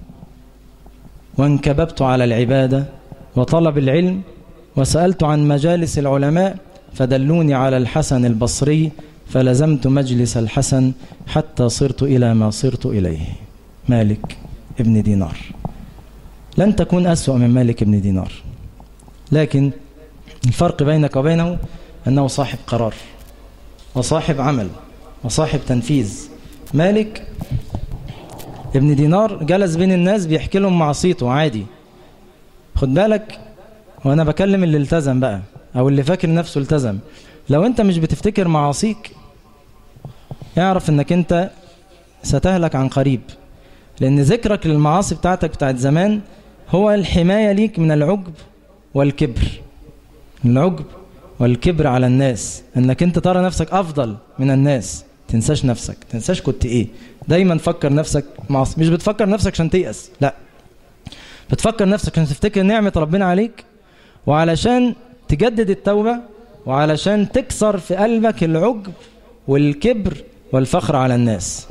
وانكببت على العبادة وطلب العلم وسألت عن مجالس العلماء فدلوني على الحسن البصري فلزمت مجلس الحسن حتى صرت إلى ما صرت إليه مالك ابن دينار لن تكون أسوأ من مالك ابن دينار لكن الفرق بينك وبينه أنه صاحب قرار وصاحب عمل وصاحب تنفيذ مالك ابن دينار جلس بين الناس بيحكي لهم معصيته عادي خد بالك وانا بكلم اللي التزم بقى او اللي فاكر نفسه التزم لو انت مش بتفتكر معاصيك اعرف انك انت ستهلك عن قريب لان ذكرك للمعاصي بتاعتك بتاعت زمان هو الحماية ليك من العجب والكبر العجب والكبر على الناس انك انت ترى نفسك افضل من الناس تنساش نفسك تنساش كنت ايه دايما فكر نفسك معصي مش بتفكر نفسك عشان تيأس لا بتفكر نفسك عشان تفتكر نعمة ربنا عليك وعلشان تجدد التوبة وعلشان تكسر في قلبك العجب والكبر والفخر على الناس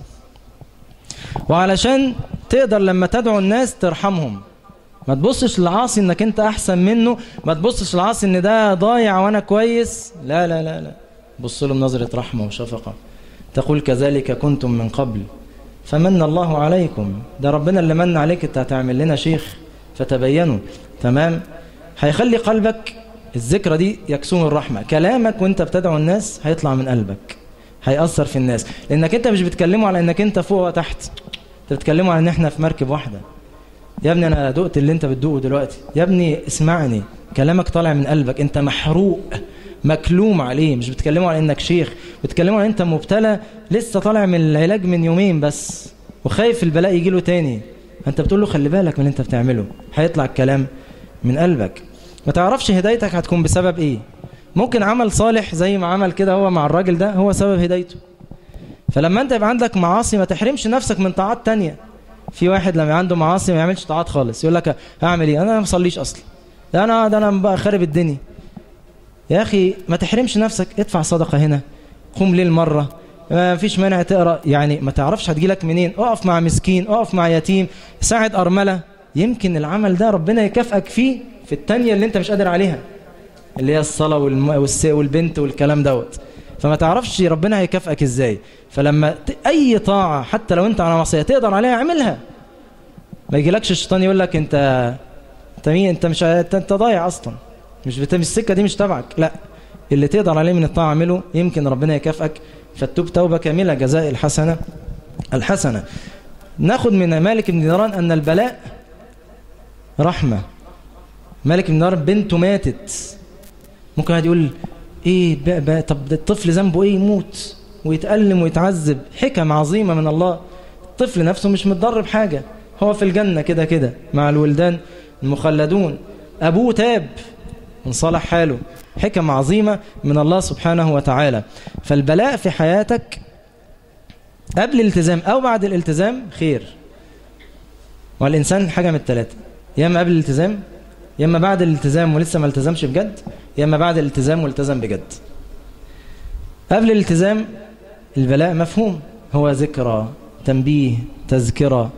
وعلشان تقدر لما تدعو الناس ترحمهم ما تبصش للعاصي انك انت احسن منه ما تبصش للعاصي ان ده ضايع وانا كويس لا لا لا لا بص له بنظرة رحمة وشفقة تقول كذلك كنتم من قبل فمن الله عليكم ده ربنا اللي من عليك انت هتعمل لنا شيخ فتبينوا تمام هيخلي قلبك الذكرى دي يكسون الرحمة كلامك وانت بتدعو الناس هيطلع من قلبك هيأثر في الناس لانك انت مش بتكلموا على انك انت فوق وتحت انت بتكلموا على ان احنا في مركب واحدة يا ابني انا دقت اللي انت بتدوقه دلوقتي يا ابني اسمعني كلامك طالع من قلبك انت محروق مكلوم عليه مش بتكلموا على انك شيخ بتكلموا على انت مبتلى لسه طالع من العلاج من يومين بس وخايف البلاء يجي له تاني انت بتقول له خلي بالك من اللي انت بتعمله هيطلع الكلام من قلبك ما تعرفش هدايتك هتكون بسبب ايه ممكن عمل صالح زي ما عمل كده هو مع الراجل ده هو سبب هدايته فلما انت يبقى عندك معاصي ما تحرمش نفسك من طاعات تانية في واحد لما عنده معاصي ما يعملش طاعات خالص يقول لك هعمل ايه انا ما بصليش اصلا ده انا ده انا بقى خارب الدنيا يا اخي ما تحرمش نفسك ادفع صدقه هنا قوم ليل مره ما فيش مانع تقرا يعني ما تعرفش هتجيلك منين اقف مع مسكين اقف مع يتيم ساعد ارمله يمكن العمل ده ربنا يكافئك فيه في التانية اللي انت مش قادر عليها اللي هي الصلاه والم... والبنت والكلام دوت فما تعرفش ربنا هيكافئك ازاي فلما ت... اي طاعه حتى لو انت على معصيه تقدر عليها اعملها ما يجيلكش الشيطان يقول لك انت انت مين انت مش انت, انت ضايع اصلا مش بت... السكه دي مش تبعك لا اللي تقدر عليه من الطاعة اعمله يمكن ربنا يكافئك فتوب توبة كاملة جزاء الحسنة الحسنة ناخد من مالك بن دينار أن البلاء رحمة مالك بن دينار بنته ماتت ممكن واحد يقول ايه بقى بقى طب ده الطفل ذنبه ايه يموت ويتألم ويتعذب حكم عظيمة من الله الطفل نفسه مش متضرب حاجة هو في الجنة كده كده مع الولدان المخلدون أبوه تاب من صالح حاله حكم عظيمة من الله سبحانه وتعالى فالبلاء في حياتك قبل الالتزام أو بعد الالتزام خير والإنسان حاجة من الثلاثة يا إما قبل الالتزام يا إما بعد الالتزام ولسه ما التزمش بجد يا إما بعد الالتزام والتزم بجد قبل الالتزام البلاء مفهوم هو ذكرى تنبيه تذكرة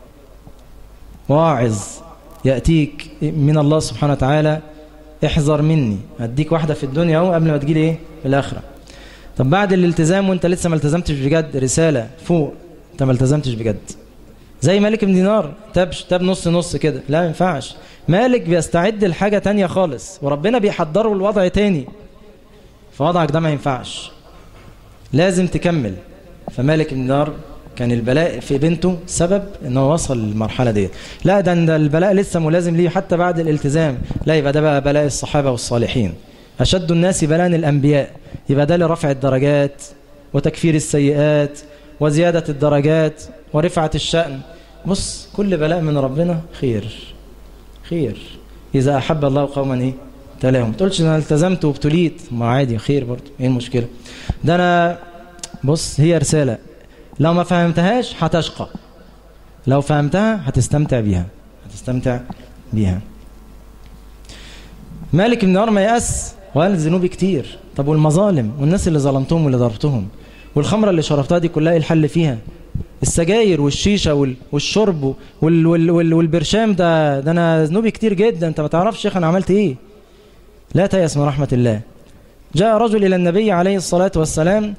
واعظ يأتيك من الله سبحانه وتعالى احذر مني هديك واحدة في الدنيا اهو قبل ما تجيلي ايه في الآخرة طب بعد الالتزام وانت لسه ما التزمتش بجد رسالة فوق انت ما التزمتش بجد زي مالك بن دينار تاب تاب نص نص كده لا ما ينفعش مالك بيستعد لحاجة تانية خالص وربنا بيحضره الوضع تاني فوضعك ده ما ينفعش لازم تكمل فمالك بن دينار كان البلاء في بنته سبب انه وصل للمرحله دي لا ده ده البلاء لسه ملازم ليه حتى بعد الالتزام لا يبقى ده بقى بلاء الصحابه والصالحين اشد الناس بلاء الانبياء يبقى ده لرفع الدرجات وتكفير السيئات وزياده الدرجات ورفعه الشأن بص كل بلاء من ربنا خير خير اذا احب الله قوما ايه تلاهم ما تقولش انا التزمت وابتليت ما عادي خير برضه ايه المشكله ده انا بص هي رساله لو ما فهمتهاش هتشقى لو فهمتها هتستمتع بيها هتستمتع بيها مالك بن نار ما يأس وقال الذنوب كتير طب والمظالم والناس اللي ظلمتهم واللي ضربتهم والخمرة اللي شربتها دي كلها ايه الحل فيها السجاير والشيشة وال- والشرب وال وال وال والبرشام ده ده انا ذنوبي كتير جدا انت ما تعرفش شيخ انا عملت ايه لا تيأس من رحمة الله جاء رجل إلى النبي عليه الصلاة والسلام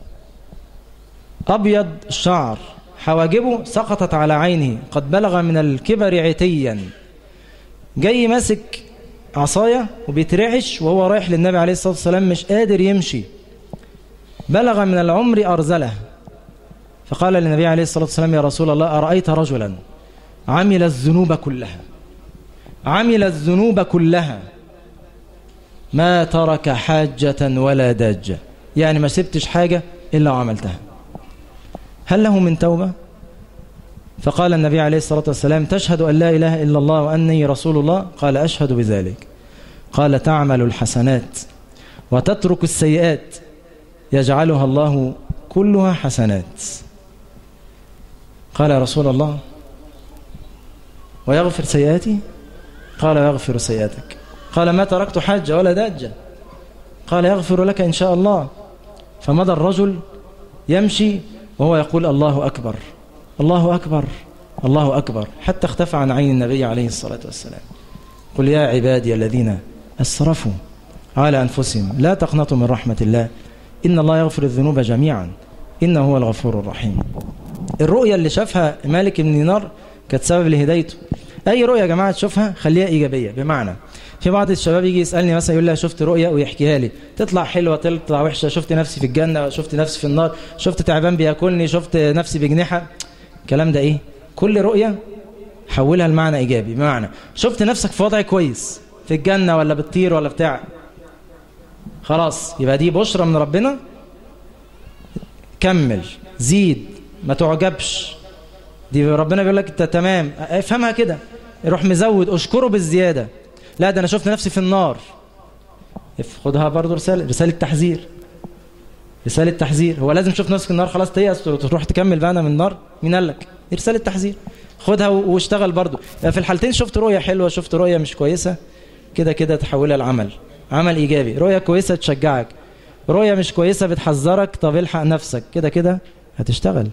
أبيض الشعر حواجبه سقطت على عينه قد بلغ من الكبر عتيا جاي ماسك عصاية وبيترعش وهو رايح للنبي عليه الصلاة والسلام مش قادر يمشي بلغ من العمر أرزله فقال للنبي عليه الصلاة والسلام يا رسول الله أرأيت رجلا عمل الذنوب كلها عمل الذنوب كلها ما ترك حاجة ولا داجة يعني ما سبتش حاجة إلا وعملتها هل له من توبة فقال النبي عليه الصلاة والسلام تشهد أن لا إله إلا الله وأني رسول الله قال أشهد بذلك قال تعمل الحسنات وتترك السيئات يجعلها الله كلها حسنات قال يا رسول الله ويغفر سيئاتي قال يغفر سيئاتك قال ما تركت حاجة ولا داجة قال يغفر لك إن شاء الله فمضى الرجل يمشي وهو يقول الله أكبر الله أكبر الله أكبر حتى اختفى عن عين النبي عليه الصلاة والسلام قل يا عبادي الذين أسرفوا على أنفسهم لا تقنطوا من رحمة الله إن الله يغفر الذنوب جميعا إنه هو الغفور الرحيم الرؤية اللي شافها مالك بن دينار كانت سبب لهدايته أي رؤية يا جماعة تشوفها خليها إيجابية بمعنى في بعض الشباب يجي يسألني مثلا يقول لي شفت رؤية ويحكيها لي تطلع حلوة تطلع وحشة شفت نفسي في الجنة شفت نفسي في النار شفت تعبان بياكلني شفت نفسي بجنحة الكلام ده إيه كل رؤية حولها لمعنى إيجابي بمعنى شفت نفسك في وضع كويس في الجنة ولا بتطير ولا بتاع خلاص يبقى دي بشرى من ربنا كمل زيد ما تعجبش دي ربنا بيقول لك انت تمام افهمها كده روح مزود اشكره بالزياده لا ده انا شفت نفسي في النار خدها برضو رساله رساله تحذير رساله تحذير هو لازم تشوف نفسك في النار خلاص تيأس تروح تكمل بقى انا من النار مين قال لك دي رساله تحذير خدها واشتغل برضو يعني في الحالتين شفت رؤيه حلوه شفت رؤيه مش كويسه كده كده تحولها لعمل عمل ايجابي رؤيه كويسه تشجعك رؤيه مش كويسه بتحذرك طب الحق نفسك كده كده هتشتغل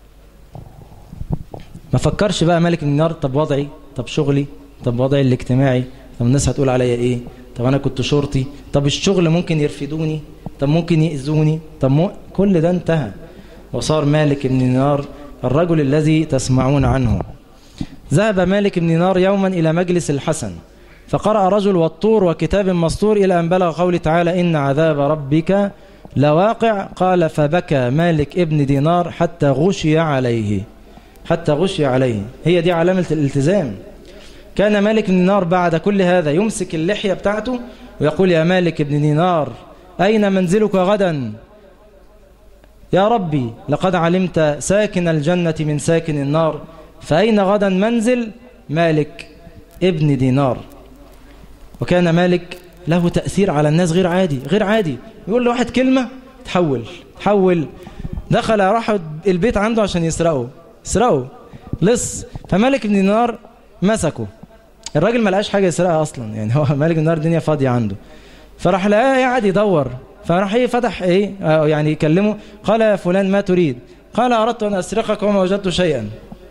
ما فكرش بقى ملك النار طب وضعي طب شغلي طب وضعي الاجتماعي طب الناس هتقول عليا ايه طب انا كنت شرطي طب الشغل ممكن يرفدوني طب ممكن يأذوني طب مو... كل ده انتهى وصار مالك بن دينار الرجل الذي تسمعون عنه ذهب مالك بن دينار يوما إلى مجلس الحسن فقرأ رجل والطور وكتاب مسطور إلى أن بلغ قول تعالى إن عذاب ربك لواقع قال فبكى مالك ابن دينار حتى غشي عليه حتى غشي عليه هي دي علامة الالتزام كان مالك بن دينار بعد كل هذا يمسك اللحية بتاعته ويقول يا مالك بن دينار أين منزلك غدا يا ربي لقد علمت ساكن الجنة من ساكن النار فأين غدا منزل مالك ابن دينار وكان مالك له تأثير على الناس غير عادي غير عادي يقول له واحد كلمة تحول تحول دخل راح البيت عنده عشان يسرقه يسرقه لص فمالك بن دينار مسكه الراجل ما لقاش حاجة يسرقها أصلا يعني هو مالك بن دينار الدنيا فاضية عنده فراح لقاه قاعد يدور فراح ايه فتح ايه يعني يكلمه قال يا فلان ما تريد قال أردت أن أسرقك وما وجدت شيئا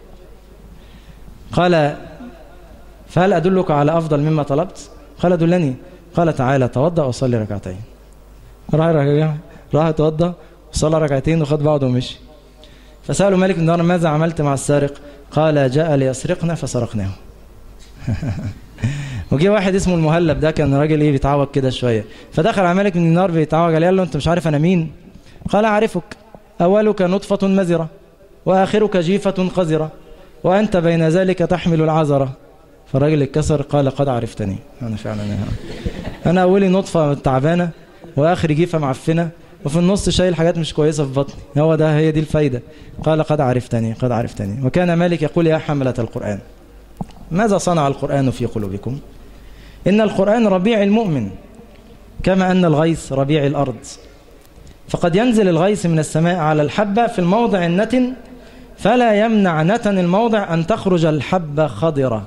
قال فهل أدلك على أفضل مما طلبت قال دلني قال تعالى توضأ وصلي ركعتين راح ركع راح اتوضأ وصلى ركعتين وخد بعضه ومشي فسألوا مالك بن دينار ماذا عملت مع السارق قال جاء ليسرقنا فسرقناه وجي واحد اسمه المهلب ده كان راجل ايه بيتعوج كده شويه فدخل على مالك بن دينار بيتعوج عليه قال له انت مش عارف انا مين قال اعرفك اولك نطفه مزره واخرك جيفه قذره وانت بين ذلك تحمل العذره فالراجل اتكسر قال قد عرفتني انا فعلا انا اولي نطفه تعبانه واخري جيفه معفنه وفي النص شايل حاجات مش كويسه في بطني هو ده هي دي الفايده قال قد عرفتني قد عرفتني وكان مالك يقول يا حمله القران ماذا صنع القران في قلوبكم إن القرآن ربيع المؤمن كما أن الغيث ربيع الأرض فقد ينزل الغيث من السماء على الحبة في الموضع النتن فلا يمنع نتن الموضع أن تخرج الحبة خضرة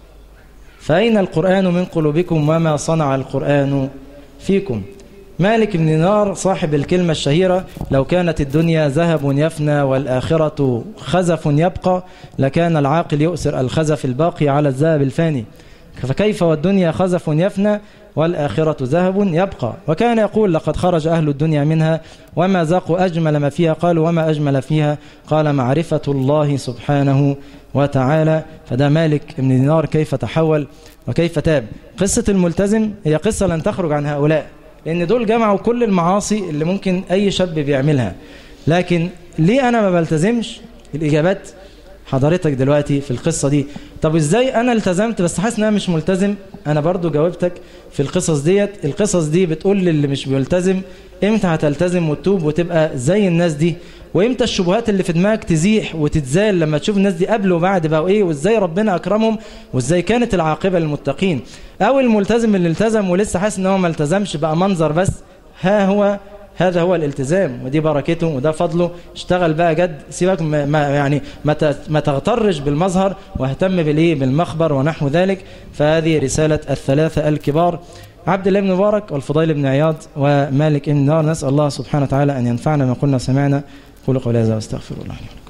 فأين القرآن من قلوبكم وما صنع القرآن فيكم مالك بن دينار صاحب الكلمة الشهيرة لو كانت الدنيا ذهب يفنى والآخرة خزف يبقى لكان العاقل يؤسر الخزف الباقي على الذهب الفاني فكيف والدنيا خزف يفنى والآخرة ذهب يبقى وكان يقول لقد خرج أهل الدنيا منها وما ذاقوا أجمل ما فيها قالوا وما أجمل فيها قال معرفة الله سبحانه وتعالى فده مالك بن دينار كيف تحول وكيف تاب قصة الملتزم هي قصة لن تخرج عن هؤلاء لأن دول جمعوا كل المعاصي اللي ممكن أي شاب بيعملها لكن ليه أنا ما بلتزمش الإجابات حضرتك دلوقتي في القصة دي طب ازاي انا التزمت بس حاسس ان انا مش ملتزم انا برضو جاوبتك في القصص ديت القصص دي بتقول للي مش بيلتزم امتى هتلتزم وتتوب وتبقى زي الناس دي وامتى الشبهات اللي في دماغك تزيح وتتزال لما تشوف الناس دي قبل وبعد بقوا ايه وازاي ربنا اكرمهم وازاي كانت العاقبه للمتقين او الملتزم اللي التزم ولسه حاسس ان هو ما التزمش بقى منظر بس ها هو هذا هو الالتزام ودي بركته وده فضله اشتغل بقى جد سيبك ما يعني ما تغترش بالمظهر واهتم بالايه بالمخبر ونحو ذلك فهذه رسالة الثلاثة الكبار عبد الله بن مبارك والفضيل بن عياض ومالك بن نار نسأل الله سبحانه وتعالى أن ينفعنا ما قلنا سمعنا قولوا قولي هذا واستغفر الله